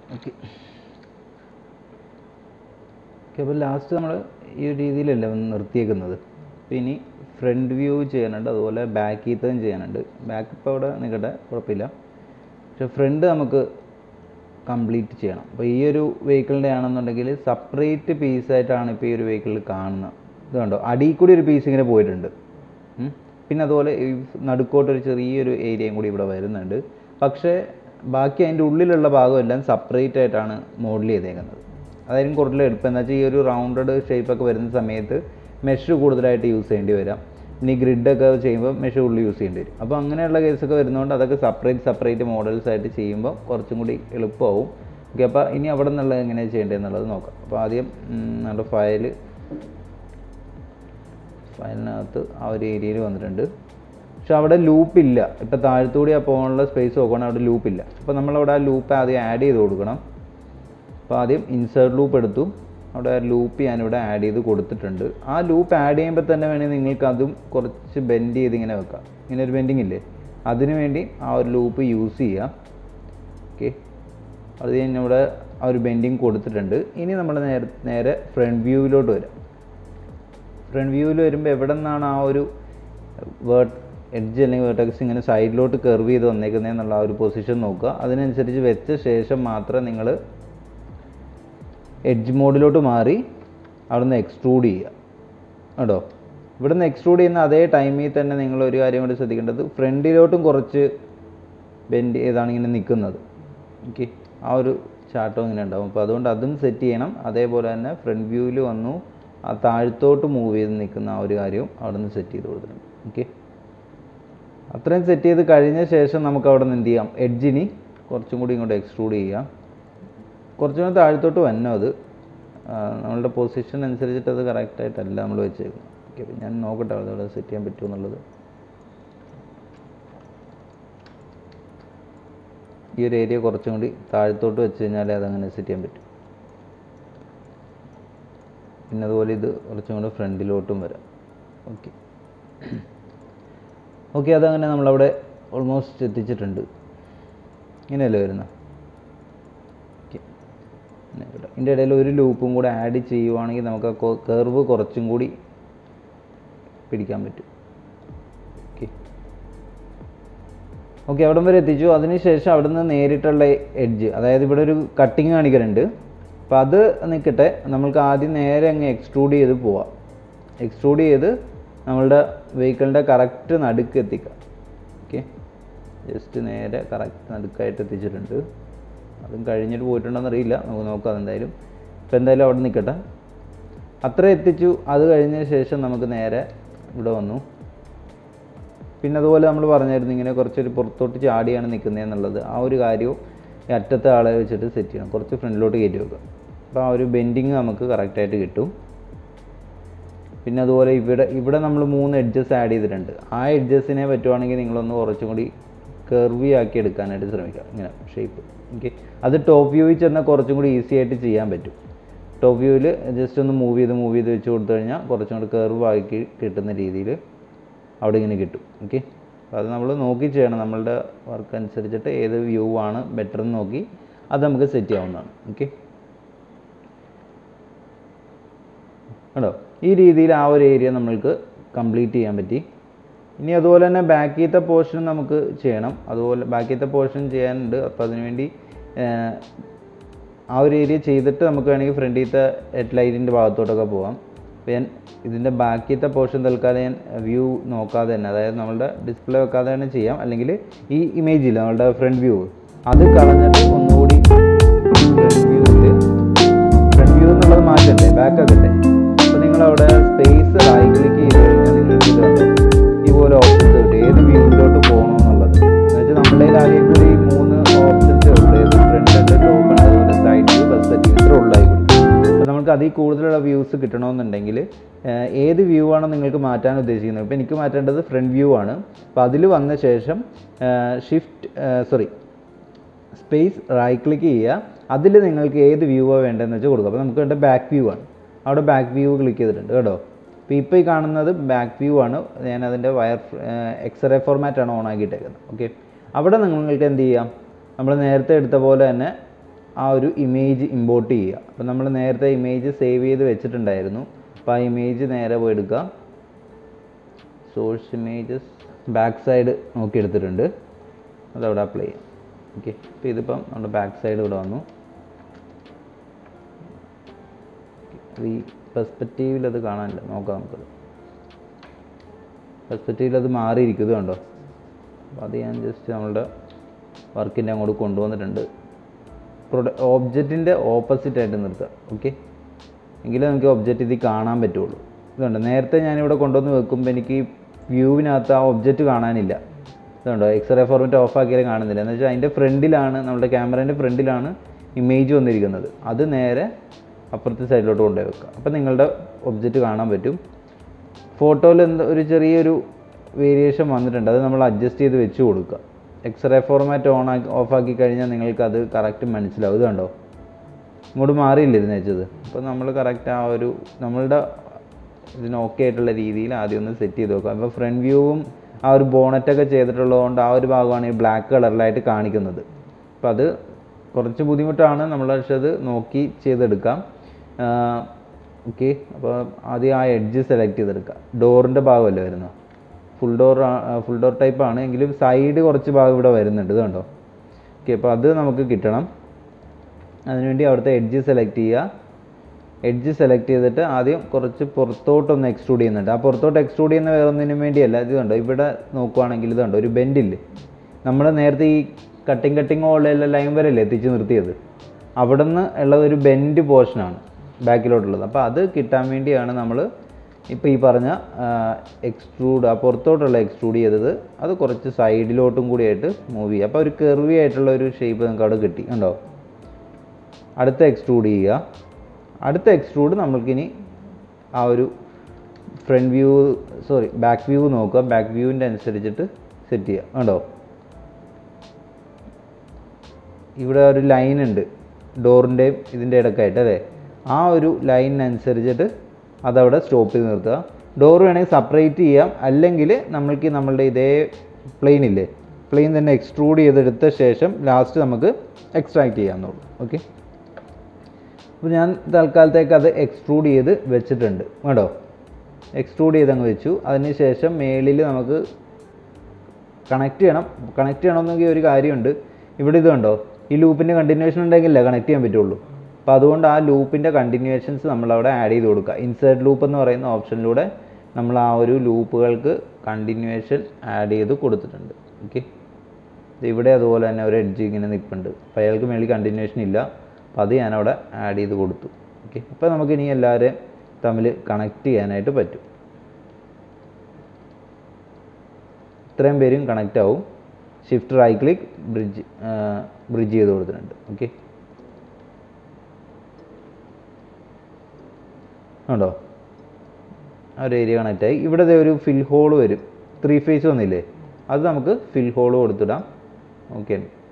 Okay okay അപ്പോൾ last നമ്മൾ ഈ ഒരു രീതിയിലല്ല ഒന്ന് നിർത്തിയേക്കുന്നത് അപ്പോൾ ഇനി ഫ്രണ്ട് വ്യൂ ചെയ്യാനുണ്ട് അതുപോലെ ബാക്കിത്തതും ചെയ്യാനുണ്ട് ബാക്ക് ഇപ്പോൾ അവിടെ നിൽക്കട്ടെ കുഴപ്പമില്ല പക്ഷെ ഫ്രണ്ട് നമുക്ക് കംപ്ലീറ്റ് ചെയ്യണം അപ്പോൾ ഈ ഒരു വെഹിക്കിളിൻ്റെ ആണെന്നുണ്ടെങ്കിൽ സെപ്പറേറ്റ് പീസായിട്ടാണ് ഇപ്പോൾ ഈ ഒരു വെഹിക്കിളിൽ കാണുന്നത് ഇത് കണ്ടോ അടിയിൽ കൂടി ഒരു പീസ് ഇങ്ങനെ പോയിട്ടുണ്ട് ഉം. പിന്നെ അതുപോലെ ഈ നടുക്കോട്ടൊരു ചെറിയൊരു ഏരിയയും കൂടി ഇവിടെ വരുന്നുണ്ട് പക്ഷേ ബാക്കി അതിൻ്റെ ഉള്ളിലുള്ള ഭാഗമെല്ലാം സെപ്പറേറ്റ് ആയിട്ടാണ് മോഡൽ ചെയ്തേക്കുന്നത് അതായിരിക്കും കൂടുതൽ എളുപ്പം എന്താ വെച്ചാൽ ഈ ഒരു റൗണ്ടഡ് ഷേപ്പൊക്കെ വരുന്ന സമയത്ത് മെഷ് കൂടുതലായിട്ട് യൂസ് ചെയ്യേണ്ടി വരാം ഇനി ഗ്രിഡൊക്കെ ചെയ്യുമ്പോൾ മെഷ് ഉള്ളിൽ യൂസ് ചെയ്യേണ്ടി വരും അപ്പോൾ അങ്ങനെയുള്ള കേസൊക്കെ വരുന്നതുകൊണ്ട് അതൊക്കെ സെപ്പറേറ്റ് സെപ്പറേറ്റ് മോഡൽസ് ആയിട്ട് ചെയ്യുമ്പോൾ കുറച്ചും കൂടി എളുപ്പമാവും ഓക്കെ അപ്പോൾ ഇനി അവിടെ നിന്നുള്ളത് എങ്ങനെയാണ് ചെയ്യേണ്ടതെന്നുള്ളത് നോക്കാം അപ്പോൾ ആദ്യം ഉം, നമ്മുടെ ഫയൽ ഫയലിനകത്ത് ആ ഒരു ഏരിയയിൽ വന്നിട്ടുണ്ട് പക്ഷെ അവിടെ ലൂപ്പ് ഇല്ല ഇപ്പോൾ താഴത്തൂടി ആ പോകാനുള്ള സ്പേസ് നോക്കുകയാണെങ്കിൽ അവിടെ ലൂപ്പ് ഇല്ല അപ്പോൾ നമ്മളവിടെ ആ ലൂപ്പ് ആദ്യം ആഡ് ചെയ്ത് കൊടുക്കണം അപ്പോൾ ആദ്യം ഇൻസേർട്ട് ലൂപ്പ് എടുത്തു അവിടെ ലൂപ്പ് ഞാനിവിടെ ആഡ് ചെയ്ത് കൊടുത്തിട്ടുണ്ട് ആ ലൂപ്പ് ആഡ് ചെയ്യുമ്പോൾ തന്നെ വേണമെങ്കിൽ നിങ്ങൾക്ക് അതും കുറച്ച് ബെൻഡ് ചെയ്ത് ഇങ്ങനെ വെക്കാം ഇങ്ങനെ ഒരു ബെൻഡിങ് ഇല്ലേ അതിനു വേണ്ടി ആ ഒരു ലൂപ്പ് യൂസ് ചെയ്യാം ഓക്കെ അത് ഞാൻ ഇവിടെ ആ ഒരു ബെൻഡിങ് കൊടുത്തിട്ടുണ്ട് ഇനി നമ്മൾ നേരെ നേരെ ഫ്രണ്ട് വ്യൂവിലോട്ട് വരാം ഫ്രണ്ട് വ്യൂവിൽ വരുമ്പോൾ എവിടെ നിന്നാണ് ആ ഒരു വേർട്ട് എഡ്ജ് അല്ലെങ്കിൽ വേർട്ടക്സ് ഇങ്ങനെ സൈഡിലോട്ട് കർവ് ചെയ്ത് വന്നേക്കുന്നത് എന്നുള്ള ആ ഒരു പൊസിഷൻ നോക്കുക അതിനനുസരിച്ച് വെച്ച ശേഷം മാത്രം നിങ്ങൾ എഡ്ജ് മോഡിലോട്ട് മാറി അവിടുന്ന് എക്സ്ട്രൂഡ് ചെയ്യുക കേട്ടോ ഇവിടുന്ന് എക്സ്ട്രൂഡ് ചെയ്യുന്ന അതേ ടൈമിൽ തന്നെ നിങ്ങൾ ഒരു കാര്യം കൂടി ശ്രദ്ധിക്കേണ്ടത് ഫ്രണ്ടിലോട്ടും കുറച്ച് ബെൻഡ് ചെയ്താണ് ഇങ്ങനെ നിൽക്കുന്നത് ഓക്കെ ആ ഒരു ചാട്ടം ഇങ്ങനെ ഉണ്ടാവും അപ്പോൾ അതുകൊണ്ട് അതും സെറ്റ് ചെയ്യണം അതേപോലെ തന്നെ ഫ്രണ്ട് വ്യൂവിൽ വന്നു ആ താഴത്തോട്ട് മൂവ് ചെയ്ത് നിൽക്കുന്ന ആ ഒരു കാര്യവും അവിടെ നിന്ന് സെറ്റ് ചെയ്ത് കൊടുത്തിട്ടുണ്ട് ഓക്കെ അത്രയും സെറ്റ് ചെയ്ത് കഴിഞ്ഞ ശേഷം നമുക്ക് അവിടെ നിന്ന് എന്ത് ചെയ്യാം എഡ്ജിനി കുറച്ചും കൂടി ഇങ്ങോട്ട് എക്സ്ട്രൂഡ് ചെയ്യാം കുറച്ചും കൂടി താഴത്തോട്ട് വന്നോ അത് ആ, നമ്മളുടെ പൊസിഷൻ അനുസരിച്ചിട്ട് അത് കറക്റ്റായിട്ടല്ല നമ്മൾ വെച്ചേക്കുന്നത് ഓക്കെ അപ്പം ഞാൻ നോക്കട്ടെ അതവിടെ സെറ്റ് ചെയ്യാൻ പറ്റുമോ എന്നുള്ളത് ഈ ഒരു ഏരിയ കുറച്ചും കൂടി താഴത്തോട്ട് വെച്ച് കഴിഞ്ഞാലേ അതങ്ങനെ സെറ്റ് ചെയ്യാൻ പറ്റും പിന്നെ അതുപോലെ ഇത് കുറച്ചും കൂടി ഫ്രണ്ടിലോട്ടും വരാം ഓക്കെ ഓക്കെ അതങ്ങനെ നമ്മളവിടെ ഓൾമോസ്റ്റ് എത്തിച്ചിട്ടുണ്ട് ഇങ്ങനെയല്ലേ വരുന്നത് ഓക്കെ ഇതിൻ്റെ ഇടയിൽ ഒരു ലൂപ്പും കൂടെ ആഡ് ചെയ്യുവാണെങ്കിൽ നമുക്ക് ആ കർവ് കുറച്ചും കൂടി പിടിക്കാൻ പറ്റും ഓക്കെ ഓക്കെ അവിടം വരെ എത്തിച്ചു അതിനുശേഷം അവിടെ നിന്ന് നേരിട്ടുള്ള എഡ്ജ് അതായത് ഇവിടെ ഒരു കട്ടിങ് കാണിക്കുന്നുണ്ട് അപ്പോൾ അത് നിൽക്കട്ടെ നമ്മൾക്ക് ആദ്യം നേരെ അങ്ങ് എക്സ്ട്രൂഡ് ചെയ്ത് പോവാം എക്സ്ട്രൂഡ് ചെയ്ത് നമ്മളുടെ വെഹിക്കിളിൻ്റെ കറക്റ്റ് നടുക്ക് എത്തിക്കാം ഓക്കെ ജസ്റ്റ് നേരെ കറക്റ്റ് നടുക്കായിട്ട് എത്തിച്ചിട്ടുണ്ട് അതും കഴിഞ്ഞിട്ട് പോയിട്ടുണ്ടോന്ന് അറിയില്ല നമുക്ക് നോക്കാം അതെന്തായാലും ഇപ്പം എന്തായാലും അവിടെ നിൽക്കട്ടെ അത്ര എത്തിച്ചു അത് കഴിഞ്ഞ ശേഷം നമുക്ക് നേരെ ഇവിടെ വന്നു പിന്നെ അതുപോലെ നമ്മൾ പറഞ്ഞായിരുന്നു ഇങ്ങനെ കുറച്ചൊരു പുറത്തോട്ട് ചാടിയാണ് നിൽക്കുന്നത് എന്നുള്ളത് ആ ഒരു കാര്യവും ഈ അറ്റത്തെ ആളെ വെച്ചിട്ട് സെറ്റ് ചെയ്യണം കുറച്ച് ഫ്രണ്ടിലോട്ട് കയറ്റി വെക്കുക അപ്പോൾ ആ ഒരു ബെൻഡിങ് നമുക്ക് കറക്റ്റായിട്ട് കിട്ടും പിന്നെ അതുപോലെ ഇവിടെ ഇവിടെ നമ്മൾ മൂന്ന് എഡ്ജസ് ആഡ് ചെയ്തിട്ടുണ്ട് ആ എഡ്ജസിനെ പറ്റുവാണെങ്കിൽ നിങ്ങളൊന്ന് കുറച്ചും കൂടി കർവി ആക്കി എടുക്കാനായിട്ട് ശ്രമിക്കുക ഇങ്ങനെ ഷേപ്പ് ഓക്കെ അത് ടോപ്പ് വ്യൂവിൽ ചെന്നാൽ കുറച്ചും കൂടി ഈസി ആയിട്ട് ചെയ്യാൻ പറ്റും ടോപ്പ് വ്യൂവിൽ ജസ്റ്റ് ഒന്ന് മൂവ് ചെയ്ത് മൂവ് ചെയ്ത് വെച്ച് കൊടുത്തു കഴിഞ്ഞാൽ കുറച്ചും കൂടി കർവ് ആക്കി കിട്ടുന്ന രീതിയിൽ അവിടെ ഇങ്ങനെ കിട്ടും ഓക്കെ അപ്പോൾ അത് നമ്മൾ നോക്കി ചെയ്യണം നമ്മളുടെ വർക്ക് അനുസരിച്ചിട്ട് ഏത് വ്യൂ ആണ് ബെറ്റർ എന്ന് നോക്കി അത് നമുക്ക് സെറ്റ് ചെയ്യാവുന്നതാണ് ഓക്കെ കേട്ടോ ഈ രീതിയിൽ ആ ഒരു ഏരിയ നമ്മൾക്ക് കംപ്ലീറ്റ് ചെയ്യാൻ പറ്റി ഇനി അതുപോലെ തന്നെ ബാക്കിയത്തെ പോർഷൻ നമുക്ക് ചെയ്യണം അതുപോലെ ബാക്കിയത്തെ പോർഷൻ ചെയ്യാനുണ്ട് അപ്പോൾ അതിനുവേണ്ടി ഏർ, ആ ഒരു ഏരിയ ചെയ്തിട്ട് നമുക്ക് വേണമെങ്കിൽ ഫ്രണ്ടിലത്തെ ഹെഡ് ലൈറ്റിൻ്റെ ഭാഗത്തോട്ടൊക്കെ പോകാം അപ്പോൾ ഞാൻ ഇതിൻ്റെ ബാക്കിയത്തെ പോർഷൻ തൽക്കാലം ഞാൻ വ്യൂ നോക്കാതെ തന്നെ അതായത് നമ്മളുടെ ഡിസ്പ്ലേ വെക്കാതെ തന്നെ ചെയ്യാം അല്ലെങ്കിൽ ഈ ഇമേജ് ഇല്ല നമ്മളുടെ ഫ്രണ്ട് വ്യൂ അത് കളഞ്ഞിട്ട് ഒന്നുകൂടി ഫ്രണ്ട് വ്യൂവിൽ ഫ്രണ്ട് വ്യൂ എന്നുള്ളത് മാറ്റണ്ടേ ബാക്ക് ആക്കട്ടെ അപ്പോൾ നിങ്ങൾ അവിടെ സ്പേസ് റൈറ്റ് ക്ലിക്ക് ചെയ്ത് കഴിഞ്ഞാൽ നിങ്ങൾക്ക് ഇത് കണ്ടോ ഇതുപോലെ ഓപ്ഷൻസ് കിട്ടും ഏത് വ്യൂവിലോട്ട് പോകണം എന്നുള്ളത് എന്നുവെച്ചാൽ നമ്മുടെ ആദ്യം കൂടി ഈ മൂന്ന് ഓപ്ഷൻസ് ഉണ്ട് ഏത് ഫ്രണ്ട് ഉണ്ട് ടോപ്പ് ഉണ്ട് അതുപോലെ സൈഡ് വ്യൂ പെർസ്പെക്റ്റീവ് ഇത്ര ഉള്ളതായി കൂടി അപ്പോൾ നമുക്ക് അതിൽ കൂടുതലുള്ള വ്യൂസ് കിട്ടണമെന്നുണ്ടെങ്കിൽ ഏഹ്, ഏത് വ്യൂ ആണോ നിങ്ങൾക്ക് മാറ്റാൻ ഉദ്ദേശിക്കുന്നത് ഇപ്പോൾ എനിക്ക് മാറ്റേണ്ടത് ഫ്രണ്ട് വ്യൂ ആണ് അപ്പോൾ അതിൽ വന്ന ശേഷം shift sorry space right click ചെയ്യുക അതിൽ നിങ്ങൾക്ക് ഏത് വ്യൂ ആണ് വേണ്ടതെന്ന് വെച്ചാൽ കൊടുക്കുക അപ്പോൾ നമുക്ക് വേണ്ട ബാക്ക് വ്യൂ ആണ് അവിടെ ബാക്ക് വ്യൂ ക്ലിക്ക് ചെയ്തിട്ടുണ്ട് കേട്ടോ അപ്പോൾ ഇപ്പോൾ ഈ കാണുന്നത് ബാക്ക് വ്യൂ ആണ് ഞാൻ അതിൻ്റെ വയർ എക്സ്റേ ഫോർമാറ്റ് ആണ് ഓൺ ആക്കിയിട്ടേക്കുന്നത് ഓക്കെ അവിടെ നിങ്ങൾക്ക് എന്ത് ചെയ്യാം നമ്മൾ നേരത്തെ എടുത്ത പോലെ തന്നെ ആ ഒരു ഇമേജ് ഇമ്പോർട്ട് ചെയ്യുക അപ്പോൾ നമ്മൾ നേരത്തെ ഇമേജ് സേവ് ചെയ്ത് വെച്ചിട്ടുണ്ടായിരുന്നു അപ്പോൾ ആ ഇമേജ് നേരെ പോയി എടുക്കുക സോഴ്സ് ഇമേജസ് ബാക്ക് സൈഡ് നോക്കി എടുത്തിട്ടുണ്ട് അതവിടെ അപ്ലൈ ചെയ്യാം ഓക്കെ അപ്പോൾ ഇതിപ്പം നമ്മുടെ ബാക്ക് സൈഡ് ഇവിടെ വന്നു ഈ പെർസ്പെക്റ്റീവിൽ അത് കാണാനില്ല നോക്കാം നമുക്കത് പെർസ്പെക്റ്റീവിൽ അത് മാറിയിരിക്കുന്നത് കണ്ടോ അപ്പോൾ അത് ഞാൻ ജസ്റ്റ് നമ്മളുടെ വർക്കിൻ്റെ അങ്ങോട്ട് കൊണ്ടുവന്നിട്ടുണ്ട് പ്രൊഡ ഓബ്ജക്റ്റിൻ്റെ ഓപ്പോസിറ്റ് ആയിട്ട് നിർത്തുക ഓക്കെ എങ്കിലേ നമുക്ക് ഒബ്ജക്റ്റ് ഇതിൽ കാണാൻ പറ്റുള്ളൂ ഇതുണ്ട് നേരത്തെ ഞാനിവിടെ കൊണ്ടുവന്ന് വെക്കുമ്പോൾ എനിക്ക് വ്യൂവിനകത്ത് ആ ഒബ്ജക്റ്റ് കാണാനില്ല ഇതുണ്ടോ എക്സ്റേ ഫോർമാറ്റ് ഓഫ് ആക്കിയാലും കാണുന്നില്ല എന്ന് വെച്ചാൽ അതിൻ്റെ ഫ്രണ്ടിലാണ് നമ്മുടെ ക്യാമറേൻ്റെ ഫ്രണ്ടിലാണ് ഇമേജ് വന്നിരിക്കുന്നത് അത് നേരെ അപ്പുറത്തെ സൈഡിലോട്ട് കൊണ്ടുപോയി വെക്കുക അപ്പോൾ നിങ്ങളുടെ ഒബ്ജക്റ്റ് കാണാൻ പറ്റും ഫോട്ടോയിൽ എന്ത് ഒരു ചെറിയൊരു വേരിയേഷൻ വന്നിട്ടുണ്ട് അത് നമ്മൾ അഡ്ജസ്റ്റ് ചെയ്ത് വെച്ച് കൊടുക്കുക എക്സ്റേ ഫോർമാറ്റ് ഓൺ ആക്കി ഓഫ് ആക്കി കഴിഞ്ഞാൽ നിങ്ങൾക്ക് അത് കറക്റ്റ് മനസ്സിലാവും ഇത് കണ്ടോ ഇങ്ങോട്ട് മാറിയില്ലിരുന്ന് വെച്ചത് അപ്പോൾ നമ്മൾ കറക്റ്റ് ആ ഒരു നമ്മളുടെ ഇതിന് ഓക്കെ ആയിട്ടുള്ള രീതിയിൽ ആദ്യം ഒന്ന് സെറ്റ് ചെയ്ത് നോക്കുക അപ്പോൾ ഫ്രണ്ട് വ്യൂവും ആ ഒരു ബോണറ്റൊക്കെ ചെയ്തിട്ടുള്ളതുകൊണ്ട് ആ ഒരു ഭാഗമാണ് ഈ ബ്ലാക്ക് കളറിലായിട്ട് കാണിക്കുന്നത് അപ്പോൾ അത് കുറച്ച് ബുദ്ധിമുട്ടാണ് നമ്മൾ പക്ഷെ അത് നോക്കി ചെയ്തെടുക്കാം ഓക്കെ അപ്പോൾ ആദ്യം ആ എഡ്ജ് സെലക്ട് ചെയ്തെടുക്കുക ഡോറിൻ്റെ ഭാഗമല്ലേ വരുന്നത് full door full door type ആണ് എങ്കിലും സൈഡ് കുറച്ച് ഭാഗം ഇവിടെ വരുന്നുണ്ട് ഇത് കണ്ടോ ഓക്കെ അപ്പോൾ അത് നമുക്ക് കിട്ടണം അതിനുവേണ്ടി അവിടുത്തെ എഡ്ജ് സെലക്ട് ചെയ്യുക എഡ്ജ് സെലക്ട് ചെയ്തിട്ട് ആദ്യം കുറച്ച് പുറത്തോട്ടൊന്ന് എക്സ്ട്രൂഡ് ചെയ്യുന്നുണ്ട് ആ പുറത്തോട്ട് എക്സ്ട്രൂഡ് ചെയ്യുന്ന വേറെ ഒന്നിനും വേണ്ടിയല്ല ഇത് കണ്ടോ ഇവിടെ നോക്കുവാണെങ്കിൽ ഇത് കണ്ടോ ഒരു ബെൻഡില്ലേ നമ്മൾ നേരത്തെ ഈ കട്ടിങ് കട്ടിങ് ഉള്ള ലൈൻ വരെയല്ലേ എത്തിച്ച് നിർത്തിയത് അവിടെ നിന്ന് ഉള്ളത് ഒരു ബെൻഡ് പോർഷനാണ് ബാക്കിലോട്ടുള്ളത് അപ്പോൾ അത് കിട്ടാൻ വേണ്ടിയാണ് നമ്മൾ ഇപ്പോൾ ഈ പറഞ്ഞ എക്സ്ട്രൂഡ് ആ പുറത്തോട്ടുള്ള എക്സ്ട്രൂഡ് ചെയ്തത് അത് കുറച്ച് സൈഡിലോട്ടും കൂടിയായിട്ട് മൂവ് ചെയ്യുക അപ്പോൾ ഒരു കെർവി ആയിട്ടുള്ള ഒരു ഷേപ്പ് നമുക്ക് അവിടെ കിട്ടി കണ്ടോ അടുത്ത എക്സ്ട്രൂഡ് ചെയ്യുക അടുത്ത എക്സ്ട്രൂഡ് നമ്മൾക്കിനി ആ ഒരു front view sorry back view നോക്കുക ബാക്ക് വ്യൂവിൻ്റെ അനുസരിച്ചിട്ട് സെറ്റ് ചെയ്യുക കണ്ടോ ഇവിടെ ഒരു ലൈൻ ഉണ്ട് ഡോറിൻ്റെയും ഇതിൻ്റെ ഇടയ്ക്കായിട്ട് അല്ലേ ആ ഒരു ലൈനിനനുസരിച്ചിട്ട് അതവിടെ സ്റ്റോപ്പ് ചെയ്ത് നിർത്തുക ഡോർ വേണമെങ്കിൽ സെപ്പറേറ്റ് ചെയ്യാം അല്ലെങ്കിൽ നമ്മൾക്ക് നമ്മളുടെ ഇതേ പ്ലെയിൻ ഇല്ലേ പ്ലെയിൻ തന്നെ എക്സ്ട്രൂഡ് ചെയ്തെടുത്ത ശേഷം ലാസ്റ്റ് നമുക്ക് എക്സ്ട്രാക്ട് ചെയ്യാമെന്നുള്ളൂ ഓക്കെ അപ്പോൾ ഞാൻ തൽക്കാലത്തേക്ക് അത് എക്സ്ട്രൂഡ് ചെയ്ത് വെച്ചിട്ടുണ്ട് കേട്ടോ എക്സ്ട്രൂഡ് ചെയ്ത് അങ്ങ് വെച്ചു അതിന് ശേഷം മേളിൽ നമുക്ക് കണക്ട് ചെയ്യണം കണക്ട് ചെയ്യണമെന്നെങ്കിൽ ഒരു കാര്യമുണ്ട് ഇവിടെ ഇത് കണ്ടോ ഈ ലൂപ്പിൻ്റെ കണ്ടിന്യൂഷൻ ഉണ്ടെങ്കിലേ കണക്ട് ചെയ്യാൻ പറ്റുള്ളൂ അപ്പോൾ അതുകൊണ്ട് ആ ലൂപ്പിൻ്റെ കണ്ടിന്യൂഷൻസ് നമ്മളവിടെ ആഡ് ചെയ്ത് കൊടുക്കുക ഇൻസേർട്ട് ലൂപ്പ് എന്ന് പറയുന്ന ഓപ്ഷനിലൂടെ നമ്മൾ ആ ഒരു ലൂപ്പുകൾക്ക് കണ്ടിന്യൂവേഷൻ ആഡ് ചെയ്ത് കൊടുത്തിട്ടുണ്ട് ഓക്കെ ഇവിടെ അതുപോലെ തന്നെ ഒരു എഡ്ജ് ഇങ്ങനെ നിൽപ്പുണ്ട് അപ്പോൾ അയാൾക്ക് മേളിൽ കണ്ടിന്യൂവേഷൻ ഇല്ല അപ്പോൾ അത് ഞാനവിടെ ആഡ് ചെയ്ത് കൊടുത്തു ഓക്കെ അപ്പോൾ നമുക്കിനി എല്ലാവരെയും തമ്മിൽ കണക്ട് ചെയ്യാനായിട്ട് പറ്റും ഇത്രയും പേരും കണക്റ്റ് ആവും shift right click bridge bridge ചെയ്ത് കൊടുത്തിട്ടുണ്ട് ഓക്കെ ഉണ്ടോ ആ ഒരു ഏരിയ കണക്റ്റ് ആയി ഇവിടെ ദേ ഒരു ഫിൽ ഹോൾ വരും ത്രീ ഫേസ് വന്നില്ലേ അത് നമുക്ക് ഫിൽ ഹോൾ കൊടുത്തിടാം ഓക്കെ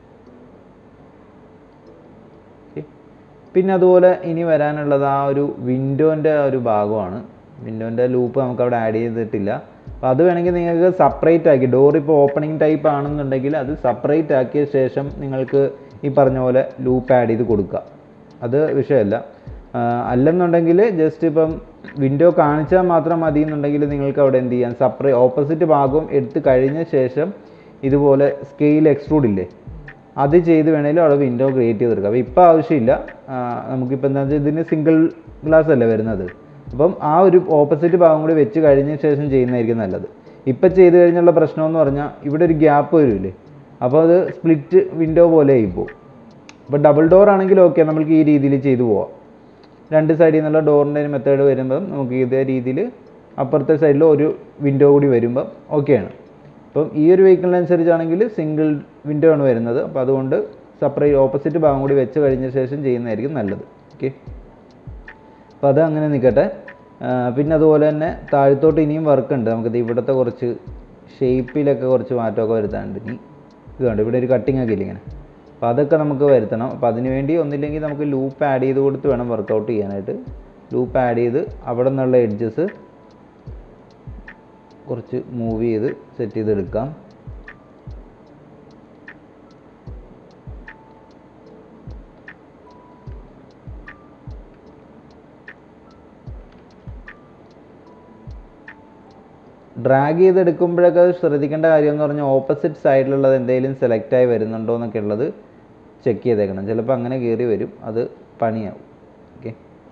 പിന്നെ അതുപോലെ ഇനി വരാനുള്ളത് ആ ഒരു വിൻഡോൻ്റെ ഒരു ഭാഗമാണ് വിൻഡോൻ്റെ ലൂപ്പ് നമുക്ക് അവിടെ ആഡ് ചെയ്തിട്ടില്ല അപ്പോൾ അത് വേണമെങ്കിൽ നിങ്ങൾക്ക് സെപ്പറേറ്റ് ആക്കി ഡോർ ഇപ്പോൾ ഓപ്പണിംഗ് ടൈപ്പ് ആണെന്നുണ്ടെങ്കിൽ അത് സെപ്പറേറ്റ് ആക്കിയ ശേഷം നിങ്ങൾക്ക് ഈ പറഞ്ഞ പോലെ ലൂപ്പ് ആഡ് ചെയ്ത് കൊടുക്കുക അത് വിഷയമല്ല ആ, അല്ലെന്നുണ്ടെങ്കിൽ ജസ്റ്റ് ഇപ്പം വിൻഡോ കാണിച്ചാൽ മാത്രം മതി എന്നുണ്ടെങ്കിൽ നിങ്ങൾക്ക് അവിടെ എന്ത് ചെയ്യാം സെപ്പറേറ്റ് ഓപ്പോസിറ്റ് ഭാഗവും എടുത്ത് കഴിഞ്ഞ ശേഷം ഇതുപോലെ സ്കെയിൽ എക്സ്ട്രൂഡ് ഇല്ലേ അത് ചെയ്ത് വേണേലും അവിടെ വിൻഡോ ക്രിയേറ്റ് ചെയ്തെടുക്കാം അപ്പോൾ ഇപ്പോൾ ആവശ്യമില്ല ആ, നമുക്കിപ്പോൾ എന്താ വെച്ചാൽ ഇതിന് സിംഗിൾ ഗ്ലാസ് അല്ലേ വരുന്നത് അപ്പം ആ ഒരു ഓപ്പോസിറ്റ് ഭാഗം കൂടി വെച്ച് കഴിഞ്ഞ ശേഷം ചെയ്യുന്നതായിരിക്കും നല്ലത് ഇപ്പം ചെയ്ത് കഴിഞ്ഞുള്ള പ്രശ്നം എന്ന് പറഞ്ഞാൽ ഇവിടെ ഒരു ഗ്യാപ്പ് വരില്ലേ അപ്പോൾ അത് സ്പ്ലിറ്റ് വിൻഡോ പോലെ ആയി പോകും അപ്പോൾ ഡബിൾ ഡോർ ആണെങ്കിൽ ഓക്കെ നമുക്ക് ഈ രീതിയിൽ ചെയ്തു പോവാം രണ്ട് സൈഡിൽ നിന്നുള്ള ഡോറിൻ്റെ മെത്തേഡ് വരുമ്പം നമുക്ക് ഇതേ രീതിയിൽ അപ്പുറത്തെ സൈഡിൽ ഒരു വിൻഡോ കൂടി വരുമ്പം ഓക്കെയാണ് അപ്പം ഈ ഒരു വെഹിക്കിളിനനുസരിച്ചാണെങ്കിൽ സിംഗിൾ വിൻഡോ ആണ് വരുന്നത് അപ്പോൾ അതുകൊണ്ട് സെപ്പറേറ്റ് ഓപ്പോസിറ്റ് ഭാഗം കൂടി വെച്ച് കഴിഞ്ഞ ശേഷം ചെയ്യുന്നതായിരിക്കും നല്ലത് ഓക്കെ അപ്പോൾ അത് അങ്ങനെ നിൽക്കട്ടെ ആ, പിന്നെ അതുപോലെ തന്നെ താഴത്തോട്ട് ഇനിയും വർക്ക് ഉണ്ട് നമുക്കിത് ഇവിടുത്തെ കുറച്ച് ഷേപ്പിലൊക്കെ കുറച്ച് മാറ്റമൊക്കെ വരുത്താനുണ്ട് ഇനി ഇത് കണ്ടോ ഇവിടെ ഒരു കട്ടിങ് ഒക്കെ ഇല്ല ഇങ്ങനെ അപ്പോൾ അതൊക്കെ നമുക്ക് വരുത്തണം അപ്പോൾ അതിന് വേണ്ടി ഒന്നില്ലെങ്കിൽ നമുക്ക് ലൂപ്പ് ആഡ് ചെയ്ത് കൊടുത്ത് വേണം വർക്കൗട്ട് ചെയ്യാനായിട്ട് ലൂപ്പ് ആഡ് ചെയ്ത് അവിടെ നിന്നുള്ള എഡ്ജസ് കുറച്ച് മൂവ് ചെയ്ത് സെറ്റ് ചെയ്തെടുക്കാം ഡ്രാഗ് ചെയ്തെടുക്കുമ്പോഴൊക്കെ ശ്രദ്ധിക്കേണ്ട കാര്യം എന്ന് പറഞ്ഞാൽ ഓപ്പോസിറ്റ് സൈഡിലുള്ളത് എന്തെങ്കിലും സെലക്ട് ആയി വരുന്നുണ്ടോ എന്നൊക്കെ ഉള്ളത് ചെക്ക് ചെയ്തേക്കണം ചിലപ്പോൾ അങ്ങനെ കയറി വരും അത് പണിയാവും ഓക്കെ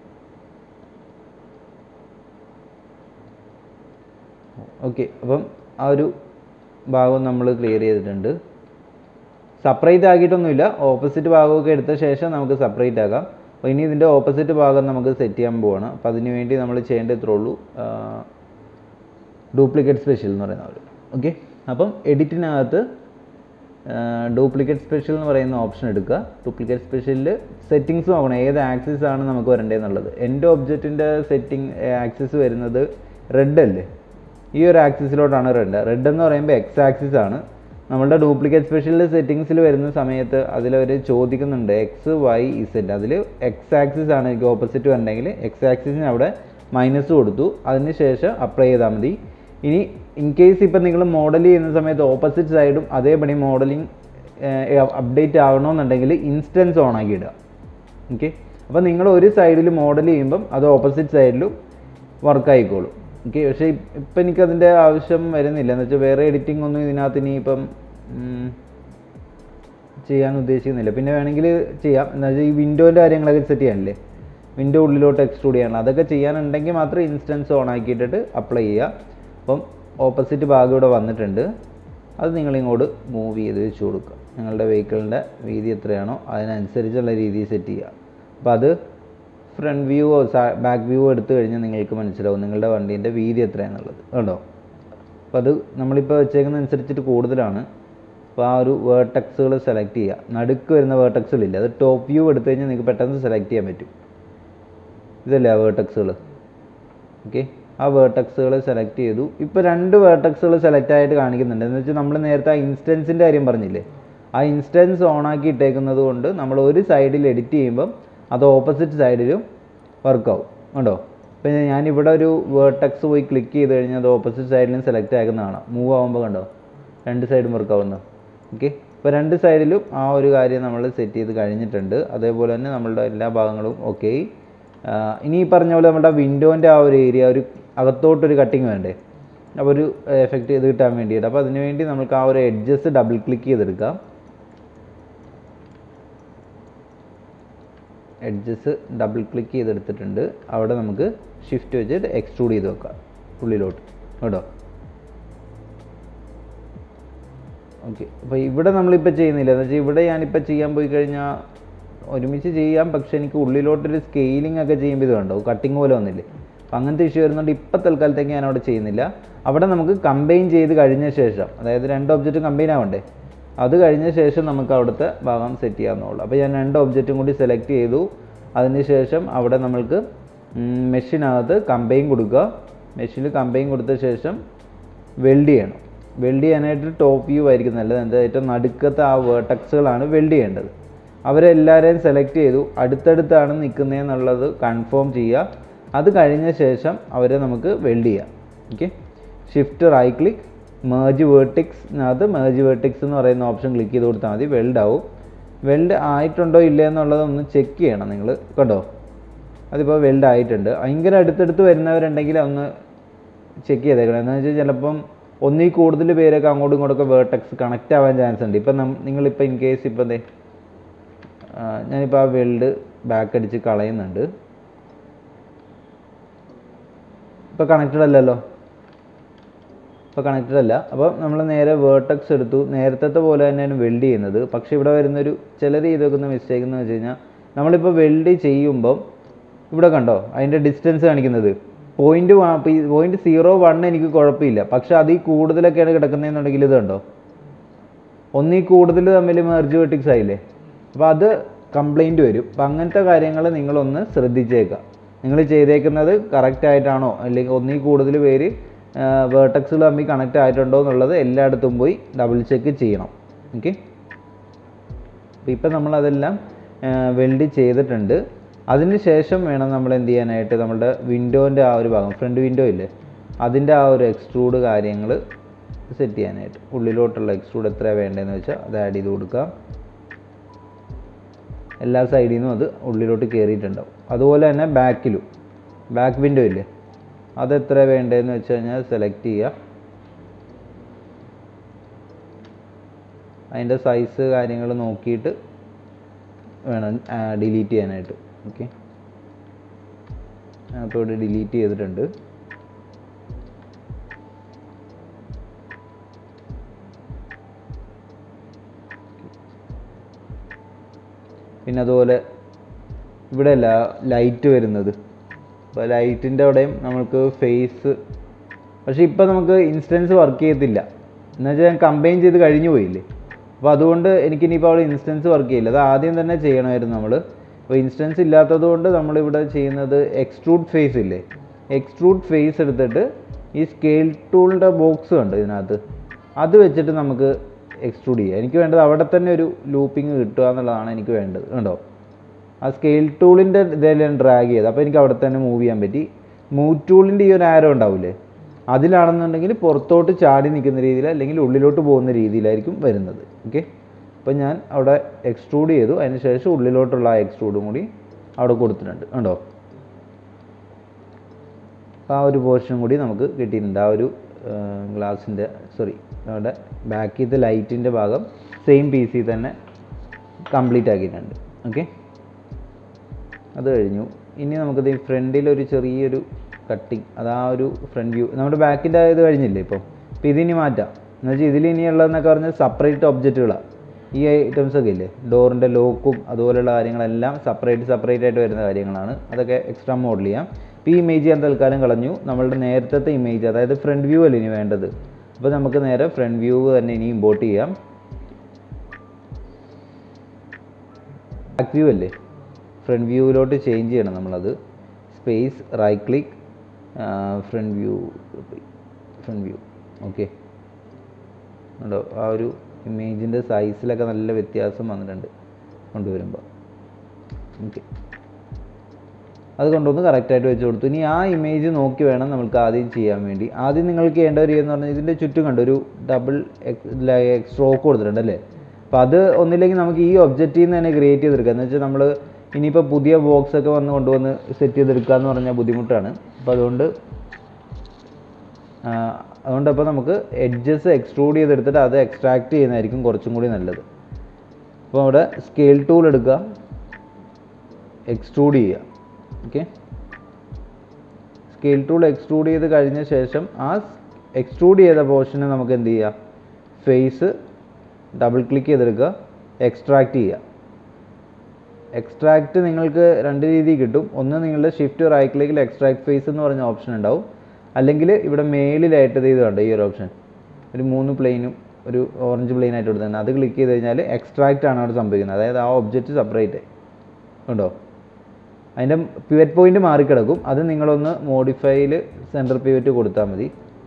ഓക്കെ അപ്പം ആ ഒരു ഭാഗം നമ്മൾ ക്ലിയർ ചെയ്തിട്ടുണ്ട് സെപ്പറേറ്റ് ആക്കിയിട്ടൊന്നുമില്ല ഓപ്പോസിറ്റ് ഭാഗമൊക്കെ എടുത്ത ശേഷം നമുക്ക് സെപ്പറേറ്റ് ആക്കാം അപ്പോൾ ഇനി ഇതിൻ്റെ ഓപ്പോസിറ്റ് ഭാഗം നമുക്ക് സെറ്റ് ചെയ്യാൻ പോവാണ് അപ്പോൾ അതിന് വേണ്ടി നമ്മൾ ചെയ്യേണ്ടത് ഇത്രേ ഉള്ളൂ ഡ്യൂപ്ലിക്കേറ്റ് സ്പെഷ്യൽ എന്ന് പറയുന്ന ഒരു ഓക്കെ അപ്പം എഡിറ്റിനകത്ത് ഡ്യൂപ്ലിക്കേറ്റ് സ്പെഷ്യൽ എന്ന് പറയുന്ന ഓപ്ഷൻ എടുക്കുക ഡ്യൂപ്ലിക്കേറ്റ് സ്പെഷ്യലിൽ സെറ്റിങ്സ് നോക്കണം ഏത് ആക്സിസ് ആണ് നമുക്ക് വരേണ്ടതെന്നുള്ളത് എൻ്റെ ഒബ്ജക്റ്റിൻ്റെ സെറ്റിംഗ് ആക്സിസ് വരുന്നത് റെഡ് അല്ലേ ഈ ഒരു ആക്സിസിലോട്ടാണ് റെഡ് റെഡ് എന്ന് പറയുമ്പോൾ എക്സ് ആക്സിസ് ആണ് നമ്മളുടെ ഡ്യൂപ്ലിക്കേറ്റ് സ്പെഷ്യലിൽ സെറ്റിങ്സിൽ വരുന്ന സമയത്ത് അതിലവർ ചോദിക്കുന്നുണ്ട് എക്സ് വൈ ഇസെഡ് അതിൽ എക്സ് ആക്സിസ് ആണ് എനിക്ക് ഓപ്പോസിറ്റ് വരണമെങ്കിൽ എക്സ് ആക്സിസിന് അവിടെ മൈനസ് കൊടുത്തു അതിന് ശേഷം അപ്ലൈ ചെയ്താൽ മതി ഇനി ഇൻ കേസ് ഇപ്പം നിങ്ങൾ മോഡൽ ചെയ്യുന്ന സമയത്ത് ഓപ്പോസിറ്റ് സൈഡും അതേപടി മോഡലിംഗ് അപ്ഡേറ്റ് ആവണമെന്നുണ്ടെങ്കിൽ ഇൻസ്റ്റൻസ് ഓൺ ആക്കി ഇടുക ഓക്കെ അപ്പോൾ നിങ്ങൾ ഒരു സൈഡിൽ മോഡൽ ചെയ്യുമ്പം അത് ഓപ്പോസിറ്റ് സൈഡിലും വർക്ക് ആയിക്കോളും ഓക്കെ പക്ഷേ ഇപ്പം എനിക്കതിൻ്റെ ആവശ്യം വരുന്നില്ല എന്ന് വെച്ചാൽ വേറെ എഡിറ്റിംഗ് ഒന്നും ഇതിനകത്ത് ഇനി ഇപ്പം ഉം, ചെയ്യാൻ ഉദ്ദേശിക്കുന്നില്ല പിന്നെ വേണമെങ്കിൽ ചെയ്യാം എന്താ വെച്ചാൽ ഈ വിൻഡോൻ്റെ കാര്യങ്ങളൊക്കെ സെറ്റ് ചെയ്യാനില്ലേ വിൻഡോ ഉള്ളിലോട്ട് എക്സ്ട്രൂഡ് ചെയ്യാനുള്ള അതൊക്കെ ചെയ്യാനുണ്ടെങ്കിൽ മാത്രം ഇൻസ്റ്റൻസ് ഓൺ ആക്കിയിട്ടിട്ട് അപ്ലൈ ചെയ്യുക അപ്പം ഓപ്പോസിറ്റ് ഭാഗം ഇവിടെ വന്നിട്ടുണ്ട് അത് നിങ്ങളിങ്ങോട്ട് മൂവ് ചെയ്ത് വെച്ച് കൊടുക്കുക നിങ്ങളുടെ വെഹിക്കിളിൻ്റെ വീതി എത്രയാണോ അതിനനുസരിച്ചുള്ള രീതിയിൽ സെറ്റ് ചെയ്യുക അപ്പോൾ അത് ഫ്രണ്ട് വ്യൂവോ ബാക്ക് വ്യൂവോ എടുത്തു കഴിഞ്ഞാൽ നിങ്ങൾക്ക് മനസ്സിലാവും നിങ്ങളുടെ വണ്ടീൻ്റെ വീതി എത്രയാണെന്നുള്ളത് കണ്ടോ അപ്പോൾ അത് നമ്മളിപ്പോൾ വെച്ചേക്കുന്ന അനുസരിച്ചിട്ട് കൂടുതലാണ് അപ്പോൾ ആ ഒരു വേർട്ടക്സുകൾ സെലക്ട് ചെയ്യുക നടുക്ക് വരുന്ന വേർട്ടക്സുകളില്ല അത് ടോപ്പ് വ്യൂ എടുത്തു കഴിഞ്ഞാൽ നിങ്ങൾക്ക് പെട്ടെന്ന് സെലക്ട് ചെയ്യാൻ പറ്റും ഇതല്ലേ ആ വേർട്ടക്സുകൾ ഓക്കെ ആ വേർട്ടക്സുകൾ സെലക്ട് ചെയ്തു ഇപ്പോൾ രണ്ട് വേർട്ടക്സുകൾ സെലക്ട് ആയിട്ട് കാണിക്കുന്നുണ്ട് എന്ന് വെച്ചാൽ നമ്മൾ നേരത്തെ ആ ഇൻസ്റ്റൻസിൻ്റെ കാര്യം പറഞ്ഞില്ലേ ആ ഇൻസ്റ്റൻസ് ഓൺ ആക്കി ഇട്ടേക്കുന്നത് കൊണ്ട് നമ്മൾ ഒരു സൈഡിൽ എഡിറ്റ് ചെയ്യുമ്പം അത് ഓപ്പോസിറ്റ് സൈഡിലും വർക്കാവും കണ്ടോ പിന്നെ ഞാനിവിടെ ഒരു വേർട്ടക്സ് പോയി ക്ലിക്ക് ചെയ്ത് കഴിഞ്ഞാൽ അത് ഓപ്പോസിറ്റ് സൈഡിലും സെലക്ട് ആക്കുന്ന കാണാം മൂവ് ആകുമ്പോൾ കണ്ടോ രണ്ട് സൈഡും വർക്കാവുന്നു ഓക്കെ ഇപ്പോൾ രണ്ട് സൈഡിലും ആ ഒരു കാര്യം നമ്മൾ സെറ്റ് ചെയ്ത് കഴിഞ്ഞിട്ടുണ്ട് അതേപോലെ തന്നെ നമ്മളുടെ എല്ലാ ഭാഗങ്ങളും ഓക്കെ ഇനി ഈ പറഞ്ഞ പോലെ നമ്മുടെ വിൻഡോൻ്റെ ആ ഒരു ഏരിയ ഒരു അകത്തോട്ടൊരു കട്ടിങ് വേണ്ടേ അപ്പോൾ ഒരു എഫക്റ്റ് ചെയ്ത് കിട്ടാൻ വേണ്ടിയിട്ട് അപ്പോൾ അതിന് വേണ്ടി നമുക്ക് ആ ഒരു എഡ്ജസ് ഡബിൾ ക്ലിക്ക് ചെയ്തെടുക്കാം എഡ്ജസ് ഡബിൾ ക്ലിക്ക് ചെയ്തെടുത്തിട്ടുണ്ട് അവിടെ നമുക്ക് ഷിഫ്റ്റ് വെച്ചിട്ട് എക്സ്ട്രൂഡ് ചെയ്ത് വെക്കാം ഉള്ളിലോട്ട് കേട്ടോ ഓക്കെ അപ്പോൾ ഇവിടെ നമ്മളിപ്പോൾ ചെയ്യുന്നില്ല എന്ന് വെച്ചാൽ ഇവിടെ ഞാനിപ്പോൾ ചെയ്യാൻ പോയി കഴിഞ്ഞാൽ ഒരുമിച്ച് ചെയ്യാം പക്ഷേ എനിക്ക് ഉള്ളിലോട്ടൊരു സ്കെയിലിംഗ് ഒക്കെ ചെയ്യുമ്പോൾ ഇത് കണ്ടോ കട്ടിങ് പോലെ വന്നില്ലേ അപ്പം അങ്ങനത്തെ ഇഷ്യൂ വരുന്നതുകൊണ്ട് ഇപ്പോൾ തൽക്കാലത്തേക്ക് ഞാൻ അവിടെ ചെയ്യുന്നില്ല അവിടെ നമുക്ക് കമ്പൈൻ ചെയ്ത് കഴിഞ്ഞ ശേഷം അതായത് രണ്ട് ഒബ്ജക്റ്റ് കമ്പൈൻ ആവണ്ടേ അത് കഴിഞ്ഞ ശേഷം നമുക്ക് അവിടുത്തെ ഭാഗം സെറ്റ് ചെയ്യാവുന്നുള്ളൂ അപ്പോൾ ഞാൻ രണ്ട് ഒബ്ജക്റ്റും കൂടി സെലക്ട് ചെയ്തു അതിന് ശേഷം അവിടെ നമ്മൾക്ക് മെഷീനകത്ത് കമ്പൈൻ കൊടുക്കുക മെഷീനിൽ കമ്പൈൻ കൊടുത്ത ശേഷം വെൽഡ് ചെയ്യണം വെൽഡ് ചെയ്യാനായിട്ട് ടോപ്പ് വ്യൂ ആയിരിക്കും നല്ലത് എന്താ ഏറ്റവും നടുക്കത്തെ ആ വേർട്ടക്സുകളാണ് വെൽഡ് ചെയ്യേണ്ടത് അവരെല്ലാവരെയും സെലക്ട് ചെയ്തു അടുത്തടുത്താണ് നിൽക്കുന്നതെന്നുള്ളത് കൺഫേം ചെയ്യുക അത് കഴിഞ്ഞ ശേഷം അവരെ നമുക്ക് വെൽഡ് ചെയ്യാം okay shift right click merge വേർട്ടിക്സിനകത്ത് മേജ് വേർട്ടിക്സ് എന്ന് പറയുന്ന ഓപ്ഷൻ ക്ലിക്ക് ചെയ്ത് കൊടുത്താൽ മതി വെൽഡ് ആവും വെൽഡ് ആയിട്ടുണ്ടോ ഇല്ലേ എന്നുള്ളത് ഒന്ന് ചെക്ക് ചെയ്യണം നിങ്ങൾ കണ്ടോ അതിപ്പോൾ വെൽഡ് ആയിട്ടുണ്ട് ഭയങ്കര അടുത്തടുത്ത് വരുന്നവരുണ്ടെങ്കിൽ ഒന്ന് ചെക്ക് ചെയ്തേക്കണം എന്താണെന്ന് വെച്ചാൽ ചിലപ്പം ഒന്നിൽ കൂടുതൽ പേരൊക്കെ അങ്ങോട്ടും ഇങ്ങോട്ടൊക്കെ വേർട്ടക്സ് കണക്റ്റ് ആവാൻ ചാൻസ് ഉണ്ട് ഇപ്പം നം- നിങ്ങളിപ്പോൾ ഇൻ കേസ് ഇപ്പം ദേ ആ, ഞാനിപ്പോൾ ആ വെൽഡ് ബാക്ക് അടിച്ച് കളയുന്നുണ്ട് ഇപ്പോൾ കണക്റ്റഡ് അല്ലല്ലോ ഇപ്പോൾ കണക്റ്റഡ് അല്ല അപ്പോൾ നമ്മൾ നേരെ വേർട്ടക്സ് എടുത്തു നേരത്തെ പോലെ തന്നെയാണ് വെൽഡ് ചെയ്യുന്നത് പക്ഷേ ഇവിടെ വരുന്നൊരു ചിലർ ചെയ്ത് വെക്കുന്ന മിസ്റ്റേക്ക് എന്ന് വെച്ച് കഴിഞ്ഞാൽ നമ്മളിപ്പോൾ വെൽഡ് ചെയ്യുമ്പം ഇവിടെ കണ്ടോ അതിൻ്റെ ഡിസ്റ്റൻസ് കാണിക്കുന്നത് പോയിന്റ് പോയിന്റ് സീറോ വൺ എനിക്ക് കുഴപ്പമില്ല പക്ഷെ അതിൽ കൂടുതലൊക്കെയാണ് കിടക്കുന്നതെന്നുണ്ടെങ്കിൽ ഇത് കണ്ടോ ഒന്നിൽ കൂടുതൽ തമ്മിൽ മെർജ് വെട്ടിക്സ് ആയില്ലേ അപ്പോൾ അത് കംപ്ലൈൻറ്റ് വരും അപ്പം അങ്ങനത്തെ കാര്യങ്ങൾ നിങ്ങളൊന്ന് ശ്രദ്ധിച്ചേക്കുക നിങ്ങൾ ചെയ്തേക്കുന്നത് കറക്റ്റ് ആയിട്ടാണോ അല്ലെങ്കിൽ ഒന്നിൽ കൂടുതൽ പേര് വേർട്ടക്സുകൾ തമ്മിൽ കണക്റ്റ് ആയിട്ടുണ്ടോ എന്നുള്ളത് എല്ലായിടത്തും പോയി ഡബിൾ ചെക്ക് ചെയ്യണം ഓക്കെ അപ്പോൾ ഇപ്പം നമ്മളതെല്ലാം വെൽഡ് ചെയ്തിട്ടുണ്ട് അതിന് ശേഷം വേണം നമ്മൾ എന്ത് ചെയ്യാനായിട്ട് നമ്മുടെ വിൻഡോൻ്റെ ആ ഒരു ഭാഗം ഫ്രണ്ട് വിൻഡോ ഇല്ലേ അതിൻ്റെ ആ ഒരു എക്സ്ട്രൂഡ് കാര്യങ്ങൾ സെറ്റ് ചെയ്യാനായിട്ട് ഉള്ളിലോട്ടുള്ള എക്സ്ട്രൂഡ് എത്രയാണ് വേണ്ടതെന്ന് വെച്ചാൽ അത് ആഡ് ചെയ്ത് കൊടുക്കാം എല്ലാ സൈഡിൽ നിന്നും അത് ഉള്ളിലോട്ട് കയറിയിട്ടുണ്ടാവും അതുപോലെ തന്നെ ബാക്കിലും ബാക്ക് വിൻഡോ ഇല്ലേ അത് എത്ര വേണ്ടതെന്ന് വെച്ച് കഴിഞ്ഞാൽ സെലക്ട് ചെയ്യുക അതിൻ്റെ സൈസ് കാര്യങ്ങൾ നോക്കിയിട്ട് വേണം ഡിലീറ്റ് ചെയ്യാനായിട്ട് ഓക്കെ അപ്പോൾ ഇവിടെ ഡിലീറ്റ് ചെയ്തിട്ടുണ്ട് പിന്നെ അതുപോലെ ഇവിടെ അല്ല ലൈറ്റ് വരുന്നത് അപ്പോൾ ലൈറ്റിൻ്റെ അവിടെയും നമുക്ക് ഫേസ് പക്ഷേ ഇപ്പോൾ നമുക്ക് ഇൻസ്റ്റൻസ് വർക്ക് ചെയ്യത്തില്ല എന്നുവെച്ചാൽ ഞാൻ കമ്പൈൻ ചെയ്ത് കഴിഞ്ഞു പോയില്ലേ അപ്പോൾ അതുകൊണ്ട് എനിക്കിനിയിപ്പോൾ അവിടെ ഇൻസ്റ്റൻസ് വർക്ക് ചെയ്യില്ല അത് ആദ്യം തന്നെ ചെയ്യണമായിരുന്നു നമ്മൾ അപ്പോൾ ഇൻസ്റ്റൻസ് ഇല്ലാത്തത് കൊണ്ട് നമ്മളിവിടെ ചെയ്യുന്നത് എക്സ്ട്രൂഡ് ഫേസ് ഇല്ലേ എക്സ്ട്രൂഡ് ഫേസ് എടുത്തിട്ട് ഈ സ്കെയിൽ ടൂളിൻ്റെ ബോക്സ് ഉണ്ട് ഇതിനകത്ത് അത് വെച്ചിട്ട് നമുക്ക് എക്സ്ട്രൂഡ് ചെയ്യാം എനിക്ക് വേണ്ടത് അവിടെ തന്നെ ഒരു ലൂപ്പിംഗ് കിട്ടുക എന്നുള്ളതാണ് എനിക്ക് വേണ്ടത് കണ്ടോ ആ സ്കെയിൽ ടൂളിൻ്റെ ഇതെല്ലാം ഡ്രാഗ് ചെയ്ത് അപ്പോൾ എനിക്ക് അവിടെ തന്നെ മൂവ് ചെയ്യാൻ പറ്റി മൂവ് ടൂളിൻ്റെ ഈ ഒരു ആരോ ഉണ്ടാവില്ലേ അതിലാണെന്നുണ്ടെങ്കിൽ പുറത്തോട്ട് ചാടി നിൽക്കുന്ന രീതിയിൽ അല്ലെങ്കിൽ ഉള്ളിലോട്ട് പോകുന്ന രീതിയിലായിരിക്കും വരുന്നത് ഓക്കെ അപ്പോൾ ഞാൻ അവിടെ എക്സ്ട്രൂഡ് ചെയ്തു അതിന് ശേഷം ഉള്ളിലോട്ടുള്ള ആ എക്സ്ട്രൂഡും കൂടി അവിടെ കൊടുത്തിട്ടുണ്ട് കണ്ടോ ആ ഒരു പോർഷൻ കൂടി നമുക്ക് കിട്ടിയിട്ടുണ്ട് ആ ഒരു ഗ്ലാസിൻ്റെ സോറി നമ്മുടെ ബാക്കിലത്തെ ലൈറ്റിൻ്റെ ഭാഗം സെയിം പീസിൽ തന്നെ കംപ്ലീറ്റ് ആക്കിയിട്ടുണ്ട് ഓക്കെ അത് കഴിഞ്ഞു ഇനി നമുക്കിത് ഈ ഫ്രണ്ടിൽ ഒരു ചെറിയൊരു കട്ടിങ് അത് ആ ഒരു ഫ്രണ്ട് വ്യൂ നമ്മുടെ ബാക്കിൻ്റെ ഇത് കഴിഞ്ഞില്ലേ ഇപ്പം അപ്പോൾ ഇതിനി മാറ്റാം എന്ന് വെച്ചാൽ ഇതിൽ ഇനിയുള്ളതെന്നൊക്കെ പറഞ്ഞാൽ സെപ്പറേറ്റ് ഒബ്ജക്റ്റുകളാണ് ഈ ഐറ്റംസ് ഒക്കെ ഇല്ലേ ഡോറിൻ്റെ ലോക്കും അതുപോലെയുള്ള കാര്യങ്ങളെല്ലാം സെപ്പറേറ്റ് സെപ്പറേറ്റ് ആയിട്ട് വരുന്ന കാര്യങ്ങളാണ് അതൊക്കെ എക്സ്ട്രാ മോഡൽ ചെയ്യാം ഇപ്പോൾ ഈ ഇമേജ് ഞാൻ തൽക്കാലം കളഞ്ഞു നമ്മളുടെ നേരത്തെ ഇമേജ് അതായത് ഫ്രണ്ട് വ്യൂ അല്ലേ ഇനി വേണ്ടത് അപ്പോൾ നമുക്ക് നേരെ ഫ്രണ്ട് വ്യൂ തന്നെ ഇനി ഇമ്പോർട്ട് ചെയ്യാം ബാക്ക് വ്യൂ അല്ലേ ഫ്രണ്ട് വ്യൂവിലോട്ട് ചേഞ്ച് ചെയ്യണം നമ്മളത് space right click front view front view okay ഉണ്ടോ ആ ഒരു ഇമേജിൻ്റെ സൈസിലൊക്കെ നല്ല വ്യത്യാസം വന്നിട്ടുണ്ട് കൊണ്ടുവരുമ്പോൾ ഓക്കെ അത് കൊണ്ടുവന്ന് കറക്റ്റായിട്ട് വെച്ച് കൊടുത്തു ഇനി ആ ഇമേജ് നോക്കി വേണം നമുക്ക് ആദ്യം ചെയ്യാൻ വേണ്ടി ആദ്യം നിങ്ങൾക്ക് ചെയ്യേണ്ട ഒരു എന്ന് പറഞ്ഞാൽ ഇതിൻ്റെ ചുറ്റും കണ്ടു ഒരു ഡബിൾ സ്ട്രോക്ക് കൊടുത്തിട്ടുണ്ട് അല്ലേ അപ്പോൾ അത് ഒന്നില്ലെങ്കിൽ നമുക്ക് ഈ ഒബ്ജക്റ്റിൽ നിന്ന് തന്നെ ക്രിയേറ്റ് ചെയ്തെടുക്കാം എന്ന് വെച്ചാൽ നമ്മൾ ഇനിയിപ്പോൾ പുതിയ ബോക്സ് ഒക്കെ വന്ന് കൊണ്ടുവന്ന് സെറ്റ് ചെയ്തെടുക്കുക എന്ന് പറഞ്ഞാൽ ബുദ്ധിമുട്ടാണ് അപ്പോൾ അതുകൊണ്ട് അതുകൊണ്ട് അപ്പോൾ നമുക്ക് എഡ്ജസ് എക്സ്ട്രൂഡ് ചെയ്തെടുത്തിട്ട് അത് എക്സ്ട്രാക്ട് ചെയ്യുന്നതായിരിക്കും കുറച്ചും കൂടി നല്ലത് അപ്പോൾ അവിടെ സ്കെയിൽ ടൂൾ എടുക്കുക എക്സ്ട്രൂഡ് ചെയ്യുക ഓക്കെ സ്കെയിൽ ടൂൾ എക്സ്ട്രൂഡ് ചെയ്ത് കഴിഞ്ഞ ശേഷം ആ എക്സ്ട്രൂഡ് ചെയ്ത പോർഷനെ നമുക്ക് എന്ത് ചെയ്യുക ഫേസ് ഡബിൾ ക്ലിക്ക് ചെയ്തെടുക്കുക എക്സ്ട്രാക്ട് ചെയ്യുക എക്സ്ട്രാക്റ്റ് നിങ്ങൾക്ക് രണ്ട് രീതിയിൽ കിട്ടും ഒന്ന് നിങ്ങളുടെ ഷിഫ്റ്റ് റൈറ്റ് ക്ലിക്കിൽ എക്സ്ട്രാക്ട് ഫേസ് എന്ന് പറഞ്ഞ ഓപ്ഷൻ ഉണ്ടാവും അല്ലെങ്കിൽ ഇവിടെ മേളിലായിട്ട് ഇത് കണ്ടോ ഈ ഒരു ഓപ്ഷൻ ഒരു മൂന്ന് പ്ലെയിനും ഒരു ഓറഞ്ച് പ്ലെയിൻ ആയിട്ട് കൊടുത്തത് അത് ക്ലിക്ക് ചെയ്ത് കഴിഞ്ഞാൽ എക്സ്ട്രാക്റ്റ് ആണ് അവിടെ സംഭവിക്കുന്നത് അതായത് ആ ഒബ്ജക്റ്റ് സെപ്പറേറ്റ് ഉണ്ടോ അതിൻ്റെ പിവറ്റ് പോയിന്റ് മാറിക്കിടക്കും അത് നിങ്ങളൊന്ന് മോഡിഫൈയിൽ സെൻറ്റർ പിവറ്റ് കൊടുത്താൽ മതി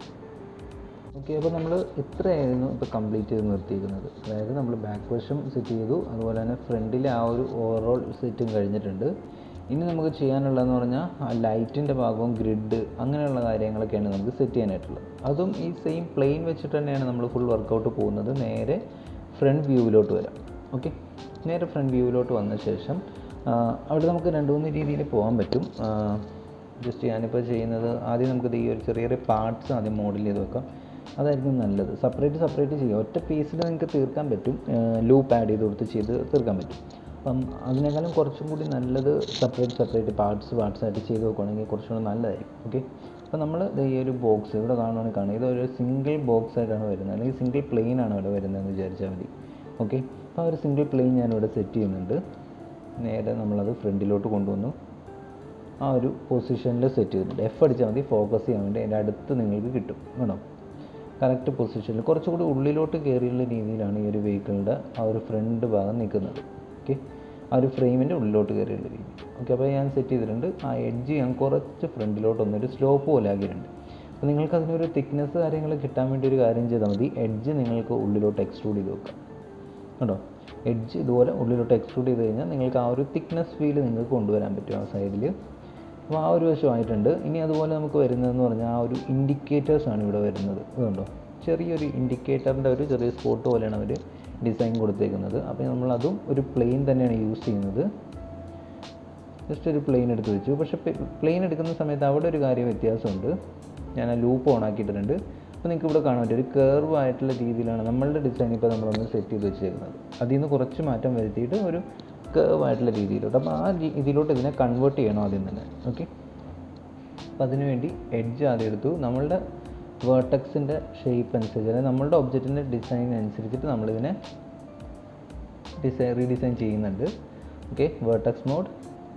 ഓക്കെ അപ്പോൾ നമ്മൾ ഇത്രയായിരുന്നു ഇപ്പോൾ കംപ്ലീറ്റ് ചെയ്ത് നിർത്തിയിരിക്കുന്നത് അതായത് നമ്മൾ ബാക്ക് വശം സെറ്റ് ചെയ്തു അതുപോലെ തന്നെ ഫ്രണ്ടിലെ ആ ഒരു ഓവറോൾ സെറ്റും കഴിഞ്ഞിട്ടുണ്ട് ഇനി നമുക്ക് ചെയ്യാനുള്ളതെന്ന് പറഞ്ഞാൽ ആ ലൈറ്റിൻ്റെ ഭാഗവും ഗ്രിഡ് അങ്ങനെയുള്ള കാര്യങ്ങളൊക്കെയാണ് നമുക്ക് സെറ്റ് ചെയ്യാനായിട്ടുള്ളത് അതും ഈ സെയിം പ്ലെയിൻ വെച്ചിട്ട് തന്നെയാണ് നമ്മൾ ഫുൾ വർക്കൗട്ട് പോകുന്നത് നേരെ ഫ്രണ്ട് വ്യൂവിലോട്ട് വരാം ഓക്കെ നേരെ ഫ്രണ്ട് വ്യൂവിലോട്ട് വന്ന ശേഷം അവിടെ നമുക്ക് രണ്ട് മൂന്ന് രീതിയിൽ പോകാൻ പറ്റും ജസ്റ്റ് ഞാനിപ്പോൾ ചെയ്യുന്നത് ആദ്യം നമുക്ക് ഈ ഒരു ചെറിയ ചെറിയ പാർട്സ് ആദ്യം മോഡൽ ചെയ്ത് വെക്കാം അതായിരിക്കും നല്ലത് സെപ്പറേറ്റ് സെപ്പറേറ്റ് ചെയ്യാം ഒറ്റ പീസിൽ നിങ്ങൾക്ക് തീർക്കാൻ പറ്റും ലൂപ്പ് ആഡ് ചെയ്ത് കൊടുത്ത് ചെയ്ത് തീർക്കാൻ പറ്റും അപ്പം അതിനേക്കാളും കുറച്ചും കൂടി നല്ലത് സെപ്പറേറ്റ് സെപ്പറേറ്റ് പാർട്സ് പാർട്സ് ആയിട്ട് ചെയ്ത് നോക്കുകയാണെങ്കിൽ കുറച്ചും കൂടി നല്ലതായിരിക്കും ഓക്കെ അപ്പോൾ നമ്മൾ ഈ ഒരു ബോക്സ് ഇവിടെ കാണുവാണെങ്കിൽ കാണും ഇതൊരു സിംഗിൾ ബോക്സ് ആയിട്ടാണ് വരുന്നത് അല്ലെങ്കിൽ സിംഗിൾ പ്ലെയിൻ ആണ് ഇവിടെ വരുന്നതെന്ന് വിചാരിച്ചാൽ മതി ഓക്കെ അപ്പോൾ ആ ഒരു സിംഗിൾ പ്ലെയിൻ ഞാനിവിടെ സെറ്റ് ചെയ്യുന്നുണ്ട് നേരെ നമ്മളത് ഫ്രണ്ടിലോട്ട് കൊണ്ടുവന്നു ആ ഒരു പൊസിഷനിൽ സെറ്റ് ചെയ്തിട്ടുണ്ട് എഫ് അടിച്ചാൽ മതി ഫോക്കസ് ചെയ്യാൻ വേണ്ടി അതിൻ്റെ അടുത്ത് നിങ്ങൾക്ക് കിട്ടും വേണം കറക്റ്റ് പൊസിഷനിൽ കുറച്ചുകൂടി ഉള്ളിലോട്ട് കയറിയുള്ള രീതിയിലാണ് ഈ ഒരു വെഹിക്കിളിൻ്റെ ആ ഒരു ഫ്രണ്ട് ഭാഗം നിൽക്കുന്നത് ഓക്കെ ആ ഒരു ഫ്രെയിമിൻ്റെ ഉള്ളിലോട്ട് കയറിയുള്ള രീതി ഓക്കെ അപ്പോൾ ഞാൻ സെറ്റ് ചെയ്തിട്ടുണ്ട് ആ എഡ്ജ് ഞാൻ കുറച്ച് ഫ്രണ്ടിലോട്ട് ഒന്നൊരു സ്ലോപ്പ് പോലെ ആക്കിയിട്ടുണ്ട് അപ്പോൾ നിങ്ങൾക്ക് അതിനൊരു തിക്നെസ് കാര്യങ്ങൾ കിട്ടാൻ വേണ്ടി ഒരു കാര്യം ചെയ്താൽ മതി എഡ്ജ് നിങ്ങൾക്ക് ഉള്ളിലോട്ട് എക്സ്ട്രൂഡ് ചെയ്ത് വെക്കാം കേട്ടോ എഡ്ജ് ഇതുപോലെ ഉള്ളിലോട്ട് എക്സ്ട്രൂഡ് ചെയ്ത് കഴിഞ്ഞാൽ നിങ്ങൾക്ക് ആ ഒരു തിക്നെസ് ഫീൽ നിങ്ങൾക്ക് കൊണ്ടുവരാൻ പറ്റും ആ സൈഡിൽ അപ്പോൾ ആ ഒരു വശമായിട്ടുണ്ട് ഇനി അതുപോലെ നമുക്ക് വരുന്നതെന്ന് പറഞ്ഞാൽ ആ ഒരു ഇൻഡിക്കേറ്റേഴ്സാണ് ഇവിടെ വരുന്നത് ഇതുണ്ടോ ചെറിയൊരു ഇൻഡിക്കേറ്ററിൻ്റെ ഒരു ചെറിയ സ്പോട്ട് പോലെയാണ് അവർ ഡിസൈൻ കൊടുത്തേക്കുന്നത് അപ്പോൾ നമ്മളതും ഒരു പ്ലെയിൻ തന്നെയാണ് യൂസ് ചെയ്യുന്നത് ജസ്റ്റ് ഒരു പ്ലെയിൻ എടുത്ത് വെച്ചു പക്ഷേ പ്ലെയിൻ എടുക്കുന്ന സമയത്ത് അവിടെ ഒരു കാര്യം വ്യത്യാസമുണ്ട് ഞാൻ ആ ലൂപ്പ് ഓൺ ആക്കിയിട്ടുണ്ട് അപ്പോൾ നിങ്ങൾക്ക് ഇവിടെ കാണാൻ പറ്റും ഒരു കേർവ് ആയിട്ടുള്ള രീതിയിലാണ് നമ്മളുടെ ഡിസൈൻ ഇപ്പോൾ നമ്മളൊന്ന് സെറ്റ് ചെയ്ത് വെച്ചേക്കുന്നത് അതിൽ നിന്ന് കുറച്ച് മാറ്റം വരുത്തിയിട്ട് ഒരു കേർവ് ആയിട്ടുള്ള രീതിയിലോട്ട് അപ്പോൾ ആ രീ- ഇതിലോട്ട് ഇതിനെ കൺവേർട്ട് ചെയ്യണം ആദ്യം തന്നെ ഓക്കെ അപ്പോൾ അതിനുവേണ്ടി എഡ്ജ് ആദ്യം എടുത്തു നമ്മളുടെ വേർട്ടക്സിൻ്റെ ഷേപ്പ് അനുസരിച്ച് അതായത് നമ്മളുടെ ഒബ്ജക്റ്റിൻ്റെ ഡിസൈൻ അനുസരിച്ചിട്ട് നമ്മളിതിനെ ഡിസൈൻ റീഡിസൈൻ ചെയ്യുന്നുണ്ട് ഓക്കെ വേർട്ടക്സ് മോഡ്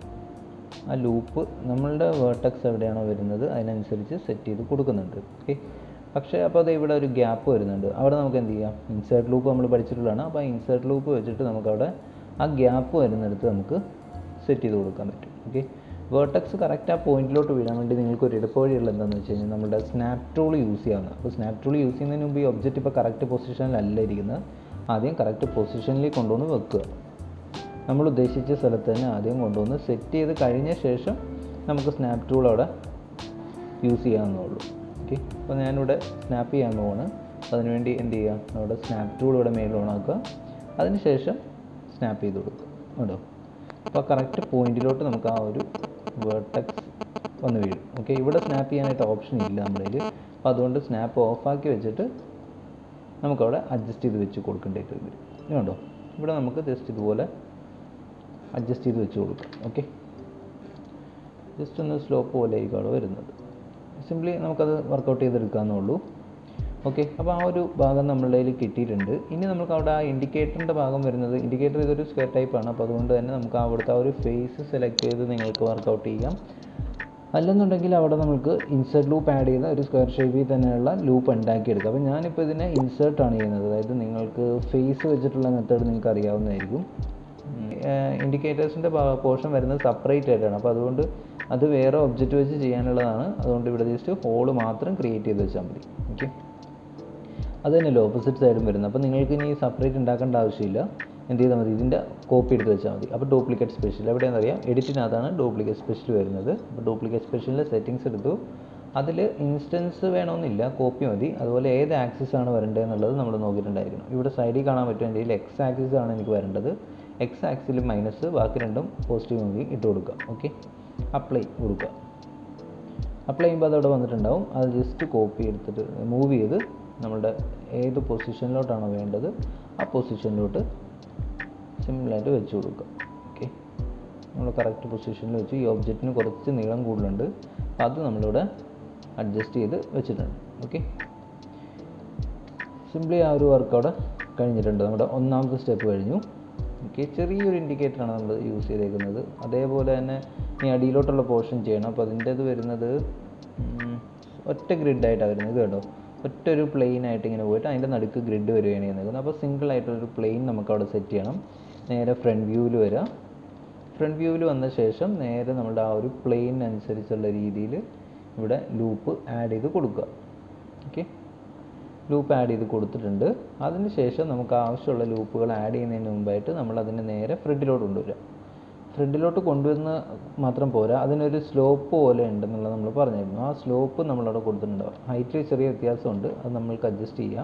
ആ ലൂപ്പ് നമ്മളുടെ വേർട്ടക്സ് എവിടെയാണോ വരുന്നത് അതിനനുസരിച്ച് സെറ്റ് ചെയ്ത് കൊടുക്കുന്നുണ്ട് ഓക്കെ പക്ഷേ അപ്പോൾ അത് ഇവിടെ ഒരു ഗ്യാപ്പ് വരുന്നുണ്ട് അവിടെ നമുക്ക് എന്ത് ചെയ്യാം ഇൻസേർട്ട് ലൂപ്പ് നമ്മൾ പഠിച്ചിട്ടുള്ളതാണ് അപ്പോൾ ആ ഇൻസേർട്ട് ലൂപ്പ് വെച്ചിട്ട് നമുക്കവിടെ ആ ഗ്യാപ്പ് വരുന്നിടത്ത് നമുക്ക് സെറ്റ് ചെയ്ത് കൊടുക്കാൻ പറ്റും ഓക്കെ വേർട്ടക്സ് കറക്റ്റ് ആ പോയിന്റിലോട്ട് വീഴാൻ വേണ്ടി നിങ്ങൾക്ക് ഒരു എളുപ്പവഴിയുള്ള എന്താണെന്ന് വെച്ച് കഴിഞ്ഞാൽ നമ്മുടെ സ്നാപ്പ് ടൂൾ യൂസ് ചെയ്യാവുന്നത് അപ്പോൾ സ്നാപ്പ് ടൂൾ യൂസ് ചെയ്യുന്നതിന് മുമ്പ് ഈ ഒബ്ജക്റ്റ് ഇപ്പോൾ കറക്റ്റ് പൊസിഷനിലല്ല ഇരിക്കുന്നത് ആദ്യം കറക്റ്റ് പൊസിഷനിലേക്ക് കൊണ്ടുവന്ന് വെക്കുക നമ്മൾ ഉദ്ദേശിച്ച സ്ഥലത്ത് തന്നെ ആദ്യം കൊണ്ടുവന്ന് സെറ്റ് ചെയ്ത് കഴിഞ്ഞ ശേഷം നമുക്ക് സ്നാപ്പ് ടൂൾ അവിടെ യൂസ് ചെയ്യാവുന്നതുള്ളൂ ഓക്കെ അപ്പോൾ ഞാനിവിടെ സ്നാപ്പ് ചെയ്യാൻ പോവാണ് അതിനുവേണ്ടി എന്ത് ചെയ്യുക അവിടെ സ്നാപ്പ് ടൂൾ ഇവിടെ മേളിൽ ഓണാക്കുക അതിനുശേഷം സ്നാപ്പ് ചെയ്ത് കൊടുക്കുക കേട്ടോ അപ്പോൾ കറക്റ്റ് പോയിന്റിലോട്ട് നമുക്ക് ആ ഒരു വേർട്ടക്സ് വന്ന് വീഴും ഓക്കെ ഇവിടെ സ്നാപ്പ് ചെയ്യാനായിട്ട് ഓപ്ഷൻ ഇല്ല നമ്മുടെ കയ്യിൽ അപ്പോൾ അതുകൊണ്ട് സ്നാപ്പ് ഓഫാക്കി വെച്ചിട്ട് നമുക്കവിടെ അഡ്ജസ്റ്റ് ചെയ്ത് വെച്ച് കൊടുക്കേണ്ടതായിട്ട് വരും ഇത് കണ്ടോ ഇവിടെ നമുക്ക് ജസ്റ്റ് ഇതുപോലെ അഡ്ജസ്റ്റ് ചെയ്ത് വെച്ച് കൊടുക്കാം ഓക്കെ ജസ്റ്റ് ഒന്ന് സ്ലോപ്പ് പോലെ ആയിരിക്കും അവിടെ വരുന്നത് സിംപ്ലി നമുക്കത് വർക്കൗട്ട് ചെയ്തെടുക്കാവുന്നേ ഉള്ളൂ ഓക്കെ അപ്പോൾ ആ ഒരു ഭാഗം നമ്മളുടെ കയ്യിൽ കിട്ടിയിട്ടുണ്ട് ഇനി നമുക്ക് അവിടെ ആ ഇൻഡിക്കേറ്ററിൻ്റെ ഭാഗം വരുന്നത് ഇൻഡിക്കേറ്റർ ഇതൊരു സ്ക്വയർ ടൈപ്പാണ് അപ്പോൾ അതുകൊണ്ട് തന്നെ നമുക്ക് അവിടുത്തെ ആ ഒരു ഫേസ് സെലക്ട് ചെയ്ത് നിങ്ങൾക്ക് വർക്കൗട്ട് ചെയ്യാം അല്ലെന്നുണ്ടെങ്കിൽ അവിടെ നമുക്ക് ഇൻസേർട്ട് ലൂപ്പ് ആഡ് ചെയ്ത ഒരു സ്ക്വയർ ഷേപ്പിൽ തന്നെയുള്ള ലൂപ്പ് ഉണ്ടാക്കിയെടുക്കാം അപ്പോൾ ഞാനിപ്പോൾ ഇതിനെ ഇൻസേർട്ട് ആണ് ചെയ്യുന്നത് അതായത് നിങ്ങൾക്ക് ഫേസ് വെച്ചിട്ടുള്ള മെത്തേഡ് നിങ്ങൾക്ക് അറിയാവുന്നതായിരിക്കും ഇൻഡിക്കേറ്റേഴ്സിൻ്റെ പോർഷൻ വരുന്നത് സെപ്പറേറ്റ് ആയിട്ടാണ് അപ്പോൾ അതുകൊണ്ട് അത് വേറെ ഒബ്ജക്റ്റ് വെച്ച് ചെയ്യാനുള്ളതാണ് അതുകൊണ്ട് ഇവിടെ ജസ്റ്റ് ഹോള് മാത്രം ക്രിയേറ്റ് ചെയ്ത് വെച്ചാൽ മതി ഓക്കെ അത് തന്നെയല്ലോ ഓപ്പോസിറ്റ് സൈഡും വരുന്നത് അപ്പോൾ നിങ്ങൾക്ക് ഇനി സെപ്പറേറ്റ് ഉണ്ടാക്കേണ്ട ആവശ്യമില്ല എന്ത് ചെയ്താൽ മതി ഇതിൻ്റെ കോപ്പി എടുത്ത് വെച്ചാൽ മതി അപ്പോൾ ഡ്യൂപ്ലിക്കേറ്റ് സ്പെഷ്യൽ എവിടെയാണെന്ന് അറിയാം എഡിറ്റിനകത്താണ് ഡ്യൂപ്ലിക്കേറ്റ് സ്പെഷ്യൽ വരുന്നത് അപ്പോൾ ഡ്യൂപ്ലിക്കേറ്റ് സ്പെഷ്യലിൻ്റെ സെറ്റിങ്സ് എടുത്തു അതിൽ ഇൻസ്റ്റൻസ് വേണമെന്നില്ല കോപ്പി മതി അതുപോലെ ഏത് ആക്സിസ് ആണ് വരേണ്ടത് എന്നുള്ളത് നമ്മൾ നോക്കിയിട്ടുണ്ടായിരിക്കണം ഇവിടെ സൈഡിൽ കാണാൻ പറ്റും എൻ്റെ കയ്യിൽ എക്സ് ആക്സിസ് ആണ് എനിക്ക് വരേണ്ടത് എക്സ് ആക്സിൽ മൈനസ് ബാക്കി രണ്ടും പോസിറ്റീവ് നോക്കി ഇട്ട് കൊടുക്കുക ഓക്കെ അപ്ലൈ കൊടുക്കുക അപ്ലൈ ചെയ്യുമ്പോൾ അതവിടെ വന്നിട്ടുണ്ടാവും അത് ജസ്റ്റ് കോപ്പി എടുത്തിട്ട് മൂവ് ചെയ്ത് നമ്മുടെ ഏത് പൊസിഷനിലോട്ടാണോ വേണ്ടത് ആ പൊസിഷനിലോട്ട് സിമ്പിളായിട്ട് വെച്ച് കൊടുക്കുക ഓക്കെ നമ്മൾ കറക്റ്റ് പൊസിഷനിൽ വെച്ച് ഈ ഒബ്ജക്റ്റിന് കുറച്ച് നീളം കൂടുതലുണ്ട് അപ്പോൾ അത് നമ്മളിവിടെ അഡ്ജസ്റ്റ് ചെയ്ത് വെച്ചിട്ടുണ്ട് ഓക്കെ സിംപ്ലി ആ ഒരു വർക്ക് അവിടെ കഴിഞ്ഞിട്ടുണ്ട് നമ്മുടെ ഒന്നാമത്തെ സ്റ്റെപ്പ് കഴിഞ്ഞു ഓക്കെ ചെറിയൊരു ഇൻഡിക്കേറ്ററാണ് നമ്മൾ യൂസ് ചെയ്തേക്കുന്നത് അതേപോലെ തന്നെ ഇനി അടിയിലോട്ടുള്ള പോർഷൻ ചെയ്യണം അപ്പോൾ അതിൻ്റേത് വരുന്നത് ഉം, ഒറ്റ ഗ്രിഡായിട്ടാണ് വരുന്നത് ഇത് കേട്ടോ ഒറ്റ ഒരു പ്ലെയിൻ ആയിട്ട് ഇങ്ങനെ പോയിട്ട് അതിൻ്റെ നടുക്ക് ഗ്രിഡ് വരികയാണ് ചെയ്യുന്നത് അപ്പോൾ സിംഗിൾ ആയിട്ടൊരു പ്ലെയിൻ നമുക്ക് അവിടെ സെറ്റ് ചെയ്യണം നേരെ ഫ്രണ്ട് വ്യൂവിൽ വരിക ഫ്രണ്ട് വ്യൂവിൽ വന്ന ശേഷം നേരെ നമ്മുടെ ആ ഒരു പ്ലെയിൻ അനുസരിച്ചുള്ള രീതിയിൽ ഇവിടെ ലൂപ്പ് ആഡ് ചെയ്ത് കൊടുക്കുക ഓക്കെ ലൂപ്പ് ആഡ് ചെയ്ത് കൊടുത്തിട്ടുണ്ട് അതിന് ശേഷം നമുക്ക് ആവശ്യമുള്ള ലൂപ്പുകൾ ആഡ് ചെയ്യുന്നതിന് മുമ്പായിട്ട് നമ്മൾ അതിനെ നേരെ ഫ്രണ്ടിലോട്ട് കൊണ്ടുവരിക ഫ്രണ്ടിലോട്ട് കൊണ്ടുവന്ന് മാത്രം പോരാ അതിനൊരു സ്ലോപ്പ് പോലെ ഉണ്ടെന്നുള്ളത് നമ്മൾ പറഞ്ഞിരുന്നു ആ സ്ലോപ്പ് നമ്മളവിടെ കൊടുത്തിട്ടുണ്ടാവും ഹൈറ്റിൽ ചെറിയ വ്യത്യാസമുണ്ട് അത് നമ്മൾക്ക് അഡ്ജസ്റ്റ് ചെയ്യാം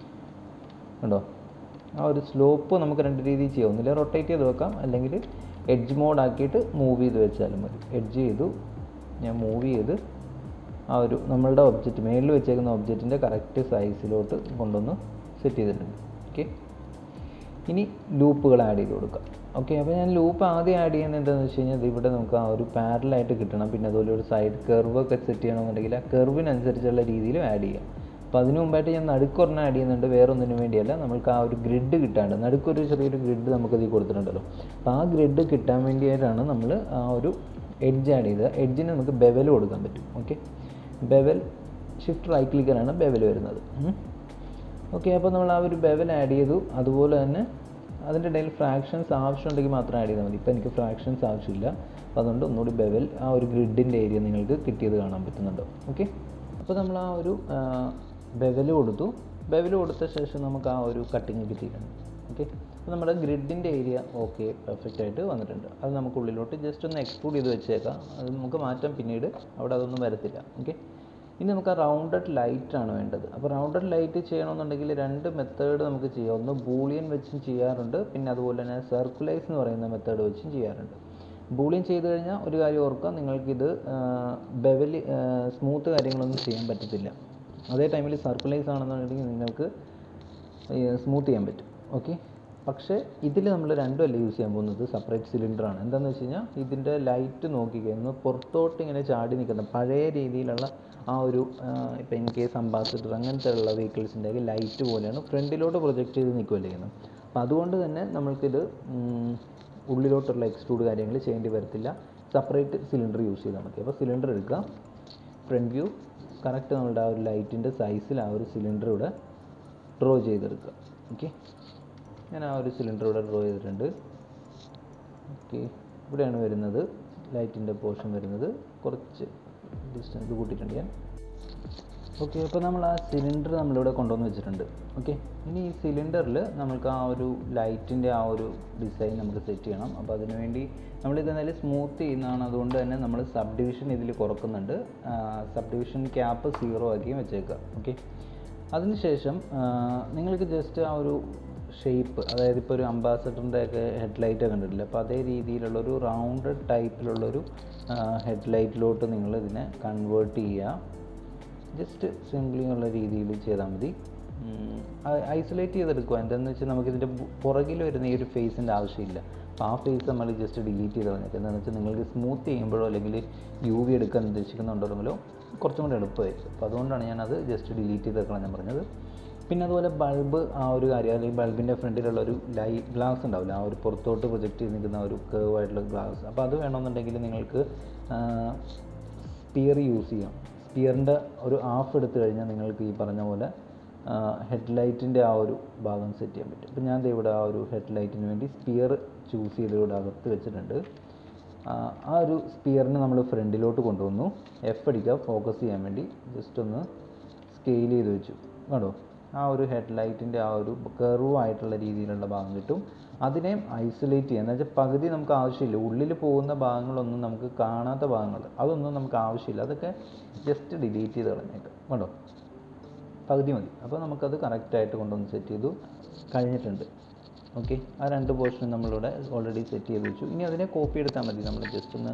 കണ്ടോ ആ ഒരു സ്ലോപ്പ് നമുക്ക് രണ്ട് രീതിയിൽ ചെയ്യാം ഒന്നില്ല റൊട്ടേറ്റ് ചെയ്ത് വെക്കാം അല്ലെങ്കിൽ എഡ്ജ് മോഡ് ആക്കിയിട്ട് മൂവ് ചെയ്ത് വെച്ചാലും മതി എഡ്ജ് ചെയ്തു ഞാൻ മൂവ് ചെയ്ത് ആ ഒരു നമ്മളുടെ ഒബ്ജക്റ്റ് മേളിൽ വെച്ചേക്കുന്ന ഒബ്ജക്റ്റിൻ്റെ കറക്റ്റ് സൈസിലോട്ട് കൊണ്ടുവന്ന് സെറ്റ് ചെയ്തിട്ടുണ്ട് ഓക്കെ ഇനി ലൂപ്പുകൾ ആഡ് ചെയ്ത് കൊടുക്കാം ഓക്കെ അപ്പോൾ ഞാൻ ലൂപ്പ് ആദ്യം ആഡ് ചെയ്യുന്നത് എന്താണെന്ന് വെച്ച് കഴിഞ്ഞാൽ ഇവിടെ നമുക്ക് ആ ഒരു പാരലായിട്ട് കിട്ടണം പിന്നെ അതുപോലെ ഒരു സൈഡ് കർവ് ഒക്കെ സെറ്റ് ചെയ്യണമെന്നുണ്ടെങ്കിൽ ആ കർവിനനുസരിച്ചുള്ള രീതിയിലും ആഡ് ചെയ്യാം അപ്പോൾ അതിന് മുമ്പായിട്ട് ഞാൻ നടുക്കൊരെണ്ണം ആഡ് ചെയ്യുന്നുണ്ട് വേറെ ഒന്നിനു വേണ്ടിയല്ല നമുക്ക് ആ ഒരു ഗ്രിഡ് കിട്ടാണ്ട് നടുക്കൊരു ചെറിയൊരു ഗ്രിഡ് നമുക്ക് ഇതിൽ കൊടുത്തിട്ടുണ്ടല്ലോ അപ്പോൾ ആ ഗ്രിഡ് കിട്ടാൻ വേണ്ടിയിട്ടാണ് നമ്മൾ ആ ഒരു എഡ്ജ് ആഡ് ചെയ്തത് എഡ്ജിന് നമുക്ക് ബെവൽ കൊടുക്കാൻ പറ്റും ഓക്കെ ബെവൽ ഷിഫ്റ്റ് റൈറ്റ് ക്ലിക്കറാണ് ബെവൽ വരുന്നത് ഓക്കെ അപ്പോൾ നമ്മൾ ആ ഒരു ബെവൽ ആഡ് ചെയ്തു അതുപോലെ തന്നെ അതിൻ്റെ ഇടയിൽ ഫ്രാക്ഷൻസ് ആവശ്യമുണ്ടെങ്കിൽ മാത്രം ആഡ് ചെയ്താൽ മതി ഇപ്പോൾ എനിക്ക് ഫ്രാക്ഷൻസ് ആവശ്യമില്ല അപ്പോൾ അതുകൊണ്ട് ഒന്നുകൂടി ബെവൽ ആ ഒരു ഗ്രിഡിൻ്റെ ഏരിയ നിങ്ങൾക്ക് കിട്ടിയത് കാണാൻ പറ്റുന്നുണ്ടോ ഓക്കെ അപ്പോൾ നമ്മൾ ആ ഒരു ബെവൽ കൊടുത്തു ബെവൽ കൊടുത്ത ശേഷം നമുക്ക് ആ ഒരു കട്ടിങ് കിട്ടിയിട്ടുണ്ട് ഓക്കെ അപ്പോൾ നമ്മുടെ ഗ്രിഡിൻ്റെ ഏരിയ ഓക്കെ പെർഫെക്റ്റ് ആയിട്ട് വന്നിട്ടുണ്ട് അത് നമുക്ക് ഉള്ളിലോട്ട് ജസ്റ്റ് ഒന്ന് എക്സ്ക്ലൂഡ് ചെയ്ത് വെച്ചേക്കാം അത് നമുക്ക് മാറ്റാം പിന്നീട് അവിടെ അതൊന്നും വരത്തില്ല ഓക്കെ ഇനി നമുക്ക് ആ റൗണ്ടഡ് ലൈറ്റ് ആണ് വേണ്ടത് അപ്പോൾ റൗണ്ടഡ് ലൈറ്റ് ചെയ്യണമെന്നുണ്ടെങ്കിൽ രണ്ട് മെത്തേഡ് നമുക്ക് ചെയ്യാം ഒന്ന് ബൂളിയൻ വെച്ചും ചെയ്യാറുണ്ട് പിന്നെ അതുപോലെ തന്നെ സർക്കുലൈസ് എന്ന് പറയുന്ന മെത്തേഡ് വെച്ചും ചെയ്യാറുണ്ട് ബൂളിയൻ ചെയ്ത് കഴിഞ്ഞാൽ ഒരു കാര്യം ഓർക്കുക നിങ്ങൾക്കിത് ബെവലി സ്മൂത്ത് കാര്യങ്ങളൊന്നും ചെയ്യാൻ പറ്റത്തില്ല അതേ ടൈമിൽ സർക്കുലൈസ് ആണെന്നുണ്ടെങ്കിൽ നിങ്ങൾക്ക് സ്മൂത്ത് ചെയ്യാൻ പറ്റും ഓക്കെ പക്ഷേ ഇതിൽ നമ്മൾ രണ്ടും അല്ല യൂസ് ചെയ്യാൻ പോകുന്നത് സെപ്പറേറ്റ് സിലിണ്ടറാണ് എന്താണെന്ന് വെച്ച് കഴിഞ്ഞാൽ ഇതിൻ്റെ ലൈറ്റ് നോക്കിക്കഴിഞ്ഞാൽ പുറത്തോട്ട് ഇങ്ങനെ ചാടി നിൽക്കുന്ന പഴയ രീതിയിലുള്ള ആ ഒരു ഇപ്പോൾ ഇൻ കേസ് അംബാസിഡർ അങ്ങനത്തെ ഉള്ള വെഹിക്കിൾസിൻ്റെ ഒക്കെ ലൈറ്റ് പോലെയാണ് ഫ്രണ്ടിലോട്ട് പ്രൊജക്റ്റ് ചെയ്ത് നിൽക്കുകയല്ലേ ചെയ്യുന്നത് അപ്പോൾ അതുകൊണ്ട് തന്നെ നമ്മൾക്കിത് ഉം, ഉള്ളിലോട്ടുള്ള എക്സ്ട്രൂഡ് കാര്യങ്ങൾ ചെയ്യേണ്ടി വരത്തില്ല സെപ്പറേറ്റ് സിലിണ്ടർ യൂസ് ചെയ്താൽ മതി അപ്പോൾ സിലിണ്ടർ എടുക്കുക ഫ്രണ്ട് വ്യൂ കറക്റ്റ് നമ്മളുടെ ആ ഒരു ലൈറ്റിൻ്റെ സൈസിൽ ആ ഒരു സിലിണ്ടർ ഇവിടെ ഡ്രോ ചെയ്തെടുക്കുക ഓക്കെ ഞാൻ ആ ഒരു സിലിണ്ടർ ഇവിടെ ഡ്രോ ചെയ്തിട്ടുണ്ട് ഓക്കെ ഇവിടെയാണ് വരുന്നത് ലൈറ്റിൻ്റെ പോർഷൻ വരുന്നത് കുറച്ച് ഡിസ്റ്റൻസ് കൂട്ടിയിട്ടുണ്ട് ഞാൻ ഓക്കെ അപ്പോൾ നമ്മൾ ആ സിലിണ്ടർ നമ്മളിവിടെ കൊണ്ടുവന്ന് വെച്ചിട്ടുണ്ട് ഓക്കെ ഇനി ഈ സിലിണ്ടറിൽ നമുക്ക് ആ ഒരു ലൈറ്റിൻ്റെ ആ ഒരു ഡിസൈൻ നമുക്ക് സെറ്റ് ചെയ്യണം അപ്പോൾ അതിനുവേണ്ടി നമ്മൾ ഇതെന്തായാലും സ്മൂത്ത് ചെയ്യുന്നതാണ് അതുകൊണ്ട് തന്നെ നമ്മൾ സബ് ഡിവിഷൻ ഇതിൽ കുറക്കുന്നുണ്ട് സബ് ഡിവിഷൻ ക്യാപ്പ് സീറോ ആക്കി വെച്ചേക്കുക ഓക്കെ അതിനുശേഷം ആ, നിങ്ങൾക്ക് ജസ്റ്റ് ആ ഒരു ഷേപ്പ് അതായത് ഇപ്പോൾ ഒരു അംബാസഡറിൻ്റെ ഒക്കെ ഹെഡ്ലൈറ്റ് കണ്ടിട്ടില്ല അപ്പോൾ അതേ രീതിയിലുള്ളൊരു റൗണ്ടഡ് ടൈപ്പിലുള്ളൊരു ഹെഡ്ലൈറ്റിലോട്ട് നിങ്ങൾ ഇതിനെ കൺവേർട്ട് ചെയ്യുക ജസ്റ്റ് സിംപ്ലി ഉള്ള രീതിയിൽ ചെയ്താൽ മതി ഐസൊലേറ്റ് ചെയ്തെടുക്കുക എന്താണെന്ന് വെച്ചാൽ നമുക്കിതിൻ്റെ പുറകിൽ വരുന്ന ഈ ഒരു ഫേസിൻ്റെ ആവശ്യമില്ല അപ്പോൾ ആ ഫേസ് നമ്മൾ ജസ്റ്റ് ഡിലീറ്റ് ചെയ്ത് കളഞ്ഞേക്കുക എന്താണെന്ന് വെച്ചാൽ നിങ്ങൾക്ക് സ്മൂത്ത് ചെയ്യുമ്പോഴോ അല്ലെങ്കിൽ യു വി എടുക്കാൻ ഉദ്ദേശിക്കുന്നുണ്ടെങ്കിലോ കുറച്ചും കൂടി എളുപ്പമായിരിക്കും അപ്പോൾ അതുകൊണ്ടാണ് ഞാനത് ജസ്റ്റ് ഡിലീറ്റ് ചെയ്ത് വെക്കണം ഞാൻ പറഞ്ഞത് പിന്നെ അതുപോലെ ബൾബ് ആ ഒരു കാര്യം അല്ലെങ്കിൽ ബൾബിൻ്റെ ഫ്രണ്ടിലുള്ള ഒരു ലൈ ഗ്ലാസ് ഉണ്ടാവില്ല ആ ഒരു പുറത്തോട്ട് പ്രൊജക്റ്റ് ചെയ്ത് നിൽക്കുന്ന ഒരു കേവ് ആയിട്ടുള്ള ഗ്ലാസ് അപ്പോൾ അത് വേണമെന്നുണ്ടെങ്കിൽ നിങ്ങൾക്ക് സ്പിയർ യൂസ് ചെയ്യാം സ്പിയറിൻ്റെ ഒരു ഹാഫ് എടുത്തു കഴിഞ്ഞാൽ നിങ്ങൾക്ക് ഈ പറഞ്ഞ പോലെ ഹെഡ്ലൈറ്റിൻ്റെ ആ ഒരു ഭാഗം സെറ്റ് ചെയ്യാൻ പറ്റും അപ്പോൾ ഞാൻ ദേ ഇവിടെ ആ ഒരു ഹെഡ്ലൈറ്റിന് വേണ്ടി സ്പിയർ ചൂസ് ചെയ്ത് ഇവിടെ അകത്ത് വെച്ചിട്ടുണ്ട് ആ ആ ഒരു സ്പിയറിനെ നമ്മൾ ഫ്രണ്ടിലോട്ട് കൊണ്ടുവന്നു എഫ് അടിക്കുക ഫോക്കസ് ചെയ്യാൻ വേണ്ടി ജസ്റ്റ് ഒന്ന് സ്കെയിൽ ചെയ്ത് വെച്ചു കണ്ടോ ആ ഒരു ഹെഡ്ലൈറ്റിൻ്റെ ആ ഒരു കർവ് ആയിട്ടുള്ള രീതിയിലുള്ള ഭാഗം കിട്ടും അതിനെയും ഐസൊലേറ്റ് ചെയ്യുക എന്ന് വെച്ചാൽ പകുതി നമുക്ക് ആവശ്യമില്ല ഉള്ളിൽ പോകുന്ന ഭാഗങ്ങളൊന്നും നമുക്ക് കാണാത്ത ഭാഗങ്ങൾ അതൊന്നും നമുക്ക് ആവശ്യമില്ല അതൊക്കെ ജസ്റ്റ് ഡിലീറ്റ് ചെയ്ത് കളഞ്ഞേക്കാം കണ്ടോ പകുതി മതി അപ്പോൾ നമുക്കത് കറക്റ്റായിട്ട് കൊണ്ടുവന്ന് സെറ്റ് ചെയ്തു കഴിഞ്ഞിട്ടുണ്ട് ഓക്കെ ആ രണ്ട് പോർഷനും നമ്മളിവിടെ ഓൾറെഡി സെറ്റ് ചെയ്ത് വെച്ചു ഇനി അതിനെ കോപ്പി എടുത്താൽ മതി നമ്മൾ ജസ്റ്റ് ഒന്ന്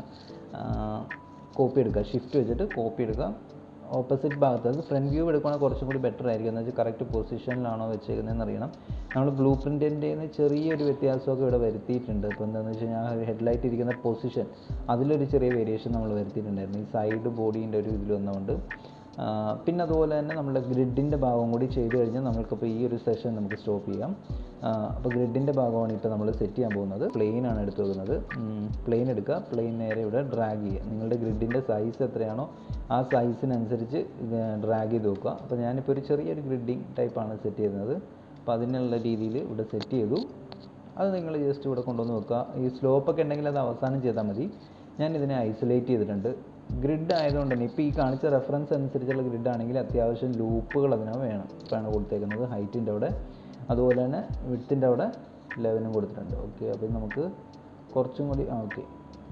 കോപ്പി എടുക്കുക ഷിഫ്റ്റ് വെച്ചിട്ട് കോപ്പി എടുക്കുക ഓപ്പോസിറ്റ് ഭാഗത്ത് അത് ഫ്രണ്ട് വ്യൂ എടുക്കുകയാണെങ്കിൽ കുറച്ചും കൂടി ബെറ്റർ ആയിരിക്കും എന്ന് വെച്ചാൽ കറക്റ്റ് പൊസിഷനിലാണോ വെച്ചേക്കുന്നതെന്ന് അറിയണം നമ്മൾ ബ്ലൂ പ്രിൻറ്റിൻ്റെ ചെറിയൊരു വ്യത്യാസമൊക്കെ ഇവിടെ വരുത്തിയിട്ടുണ്ട് ഇപ്പോൾ എന്താണെന്ന് വെച്ച് കഴിഞ്ഞാൽ ഹെഡ്ലൈറ്റ് ഇരിക്കുന്ന പൊസിഷൻ അതിലൊരു ചെറിയ വേരിയേഷൻ നമ്മൾ വരുത്തിയിട്ടുണ്ടായിരുന്നു ഈ സൈഡ് ബോഡീൻ്റെ ഒരു ഇതിൽ വന്നുകൊണ്ട് ആ, പിന്നെ അതുപോലെ തന്നെ നമ്മുടെ ഗ്രിഡിൻ്റെ ഭാഗം കൂടി ചെയ്ത് കഴിഞ്ഞാൽ നമുക്കിപ്പോൾ ഈ ഒരു സെഷൻ നമുക്ക് സ്റ്റോപ്പ് ചെയ്യാം അപ്പോൾ ഗ്രിഡിൻ്റെ ഭാഗമാണ് ഇപ്പോൾ നമ്മൾ സെറ്റ് ചെയ്യാൻ പോകുന്നത് പ്ലെയിൻ ആണ് എടുത്ത് വെക്കുന്നത് പ്ലെയിൻ എടുക്കുക പ്ലെയിൻ നേരെ ഇവിടെ ഡ്രാഗ് ചെയ്യുക നിങ്ങളുടെ ഗ്രിഡിൻ്റെ സൈസ് എത്രയാണോ ആ സൈസിനനുസരിച്ച് ഡ്രാഗ് ചെയ്ത് വെക്കുക അപ്പോൾ ഞാനിപ്പോൾ ഒരു ചെറിയൊരു ഗ്രിഡിങ് ടൈപ്പാണ് സെറ്റ് ചെയ്യുന്നത് അപ്പോൾ അതിനുള്ള രീതിയിൽ ഇവിടെ സെറ്റ് ചെയ്തു അത് നിങ്ങൾ ജസ്റ്റ് ഇവിടെ കൊണ്ടുവന്ന് വെക്കുക ഈ സ്ലോപ്പൊക്കെ ഉണ്ടെങ്കിൽ അത് അവസാനം ചെയ്താൽ മതി ഞാൻ ഇതിനെ ഐസൊലേറ്റ് ചെയ്തിട്ടുണ്ട് ഗ്രിഡ് ആയതുകൊണ്ട് തന്നെ ഇപ്പോൾ ഈ കാണിച്ച റെഫറൻസ് അനുസരിച്ചുള്ള ഗ്രിഡ് ആണെങ്കിൽ അത്യാവശ്യം ലൂപ്പുകൾ അതിന് വേണം ഇപ്പോഴാണ് കൊടുത്തേക്കുന്നത് ഹൈറ്റിൻ്റെ അവിടെ അതുപോലെ തന്നെ വിഡ്ത്തിൻ്റെ അവിടെ ലെവനും കൊടുത്തിട്ടുണ്ട് ഓക്കെ അപ്പോൾ നമുക്ക് കുറച്ചും കൂടി ആ ഓക്കെ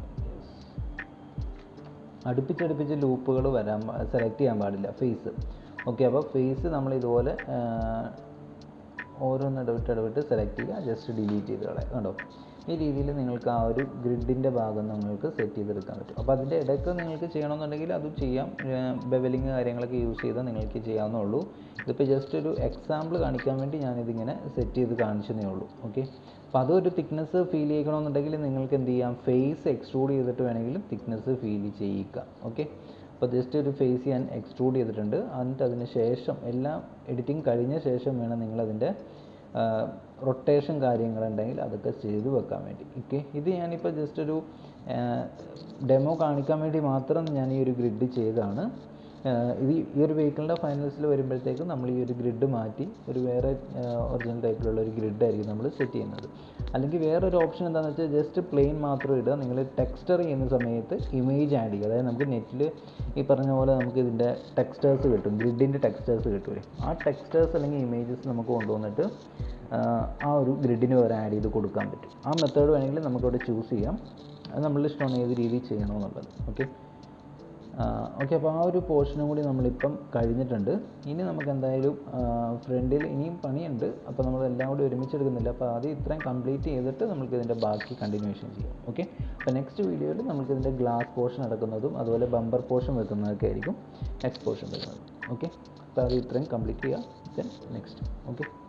അടുപ്പിച്ചടുപ്പിച്ച് ലൂപ്പുകൾ വരാൻ സെലക്ട് ചെയ്യാൻ പാടില്ല ഫേസ് ഓക്കെ അപ്പോൾ ഫേസ് നമ്മൾ ഇതുപോലെ ആ, ഓരോന്ന് ഇടവിട്ട് ഇടവിട്ട് സെലക്ട് ചെയ്യുക ജസ്റ്റ് ഡിലീറ്റ് ചെയ്ത് കളയാം കണ്ടോ ഈ രീതിയിൽ നിങ്ങൾക്ക് ആ ഒരു ഗ്രിഡിൻ്റെ ഭാഗം നിങ്ങൾക്ക് സെറ്റ് ചെയ്തെടുക്കാൻ പറ്റും അപ്പോൾ അതിൻ്റെ ഇടയ്ക്ക് നിങ്ങൾക്ക് ചെയ്യണമെന്നുണ്ടെങ്കിൽ അതും ചെയ്യാം ബെവലിങ് കാര്യങ്ങളൊക്കെ യൂസ് ചെയ്താൽ നിങ്ങൾക്ക് ചെയ്യാവുന്നുള്ളൂ ഇതിപ്പോൾ ജസ്റ്റ് ഒരു എക്സാമ്പിൾ കാണിക്കാൻ വേണ്ടി ഞാനിതിങ്ങനെ സെറ്റ് ചെയ്ത് കാണിച്ചതേ ഉള്ളൂ ഓക്കെ അപ്പോൾ അതൊരു തിക്നെസ് ഫീൽ ചെയ്യണമെന്നുണ്ടെങ്കിൽ നിങ്ങൾക്ക് എന്ത് ചെയ്യാം ഫേസ് എക്സ്ട്രൂഡ് ചെയ്തിട്ട് വേണമെങ്കിലും തിക്നെസ് ഫീൽ ചെയ്യിക്കുക ഓക്കെ അപ്പോൾ ജസ്റ്റ് ഒരു ഫേസ് ഞാൻ എക്സ്ട്രൂഡ് ചെയ്തിട്ടുണ്ട് എന്നിട്ട് അതിന് ശേഷം എല്ലാം എഡിറ്റിംഗ് കഴിഞ്ഞ ശേഷം വേണം നിങ്ങളതിൻ്റെ റൊട്ടേഷൻ കാര്യങ്ങളുണ്ടെങ്കിൽ അതൊക്കെ ചെയ്ത് വെക്കാൻ വേണ്ടി ഓക്കെ ഇത് ഞാനിപ്പോൾ ജസ്റ്റ് ഒരു ഡെമോ കാണിക്കാൻ വേണ്ടി മാത്രം ഞാൻ ഈ ഒരു ഗ്രിഡ് ചെയ്തതാണ് ആഹ് ഇത് ഈ ഒരു വെഹിക്കിളിൻ്റെ ഫൈനൽസിൽ വരുമ്പോഴത്തേക്കും നമ്മൾ ഈ ഒരു ഗ്രിഡ് മാറ്റി ഒരു വേറെ ഒറിജിനൽ ടൈപ്പിലുള്ള ഒരു ഗ്രിഡ് ആയിരിക്കും നമ്മൾ സെറ്റ് ചെയ്യുന്നത് അല്ലെങ്കിൽ വേറൊരു ഓപ്ഷൻ എന്താണെന്ന് വെച്ചാൽ ജസ്റ്റ് പ്ലെയിൻ മാത്രം ഇടുക നിങ്ങൾ ടെക്സ്റ്റർ ചെയ്യുന്ന സമയത്ത് ഇമേജ് ആഡ് ചെയ്യുക അതായത് നമുക്ക് നെറ്റിൽ ഈ പറഞ്ഞ പോലെ നമുക്ക് ഇതിൻ്റെ ടെക്സ്റ്റേഴ്സ് കിട്ടും ഗ്രിഡിൻ്റെ ടെക്സ്റ്റേഴ്സ് കിട്ടുമല്ലേ ആ ടെക്സ്റ്റേഴ്സ് അല്ലെങ്കിൽ ഇമേജസ് നമുക്ക് കൊണ്ടുവന്നിട്ട് ആഹ് ആ ഒരു ഗ്രിഡിന് വരെ ആഡ് ചെയ്ത് കൊടുക്കാൻ പറ്റും ആ മെത്തേഡ് വേണമെങ്കിൽ നമുക്കവിടെ ചൂസ് ചെയ്യാം അത് നമ്മളുടെ ഇഷ്ടമാണ് ഏത് രീതിയിൽ ചെയ്യണമെന്നുള്ളത് ഓക്കെ ഓക്കെ അപ്പോൾ ആ ഒരു പോർഷനും കൂടി നമ്മളിപ്പം കഴിഞ്ഞിട്ടുണ്ട് ഇനി നമുക്ക് എന്തായാലും ഫ്രണ്ടിൽ ഇനിയും പണിയുണ്ട് അപ്പോൾ നമ്മൾ എല്ലാം കൂടി ഒരുമിച്ച് എടുക്കുന്നില്ല അപ്പോൾ ആദ്യം ഇത്രയും കംപ്ലീറ്റ് ചെയ്തിട്ട് നമുക്ക് ഇതിൻ്റെ ബാക്കി കണ്ടിന്യൂഷൻ ചെയ്യാം ഓക്കെ അപ്പോൾ നെക്സ്റ്റ് വീഡിയോയിൽ നമുക്ക് ഇതിൻ്റെ ഗ്ലാസ് പോർഷൻ എടുക്കുന്നതും അതുപോലെ ബമ്പർ പോർഷൻ വെക്കുന്നതൊക്കെ ആയിരിക്കും നെക്സ്റ്റ് പോർഷൻ വരുന്നത് ഓക്കെ അത് ഇത്രയും കംപ്ലീറ്റ് ചെയ്യുക ദെൻ നെക്സ്റ്റ് ഓക്കെ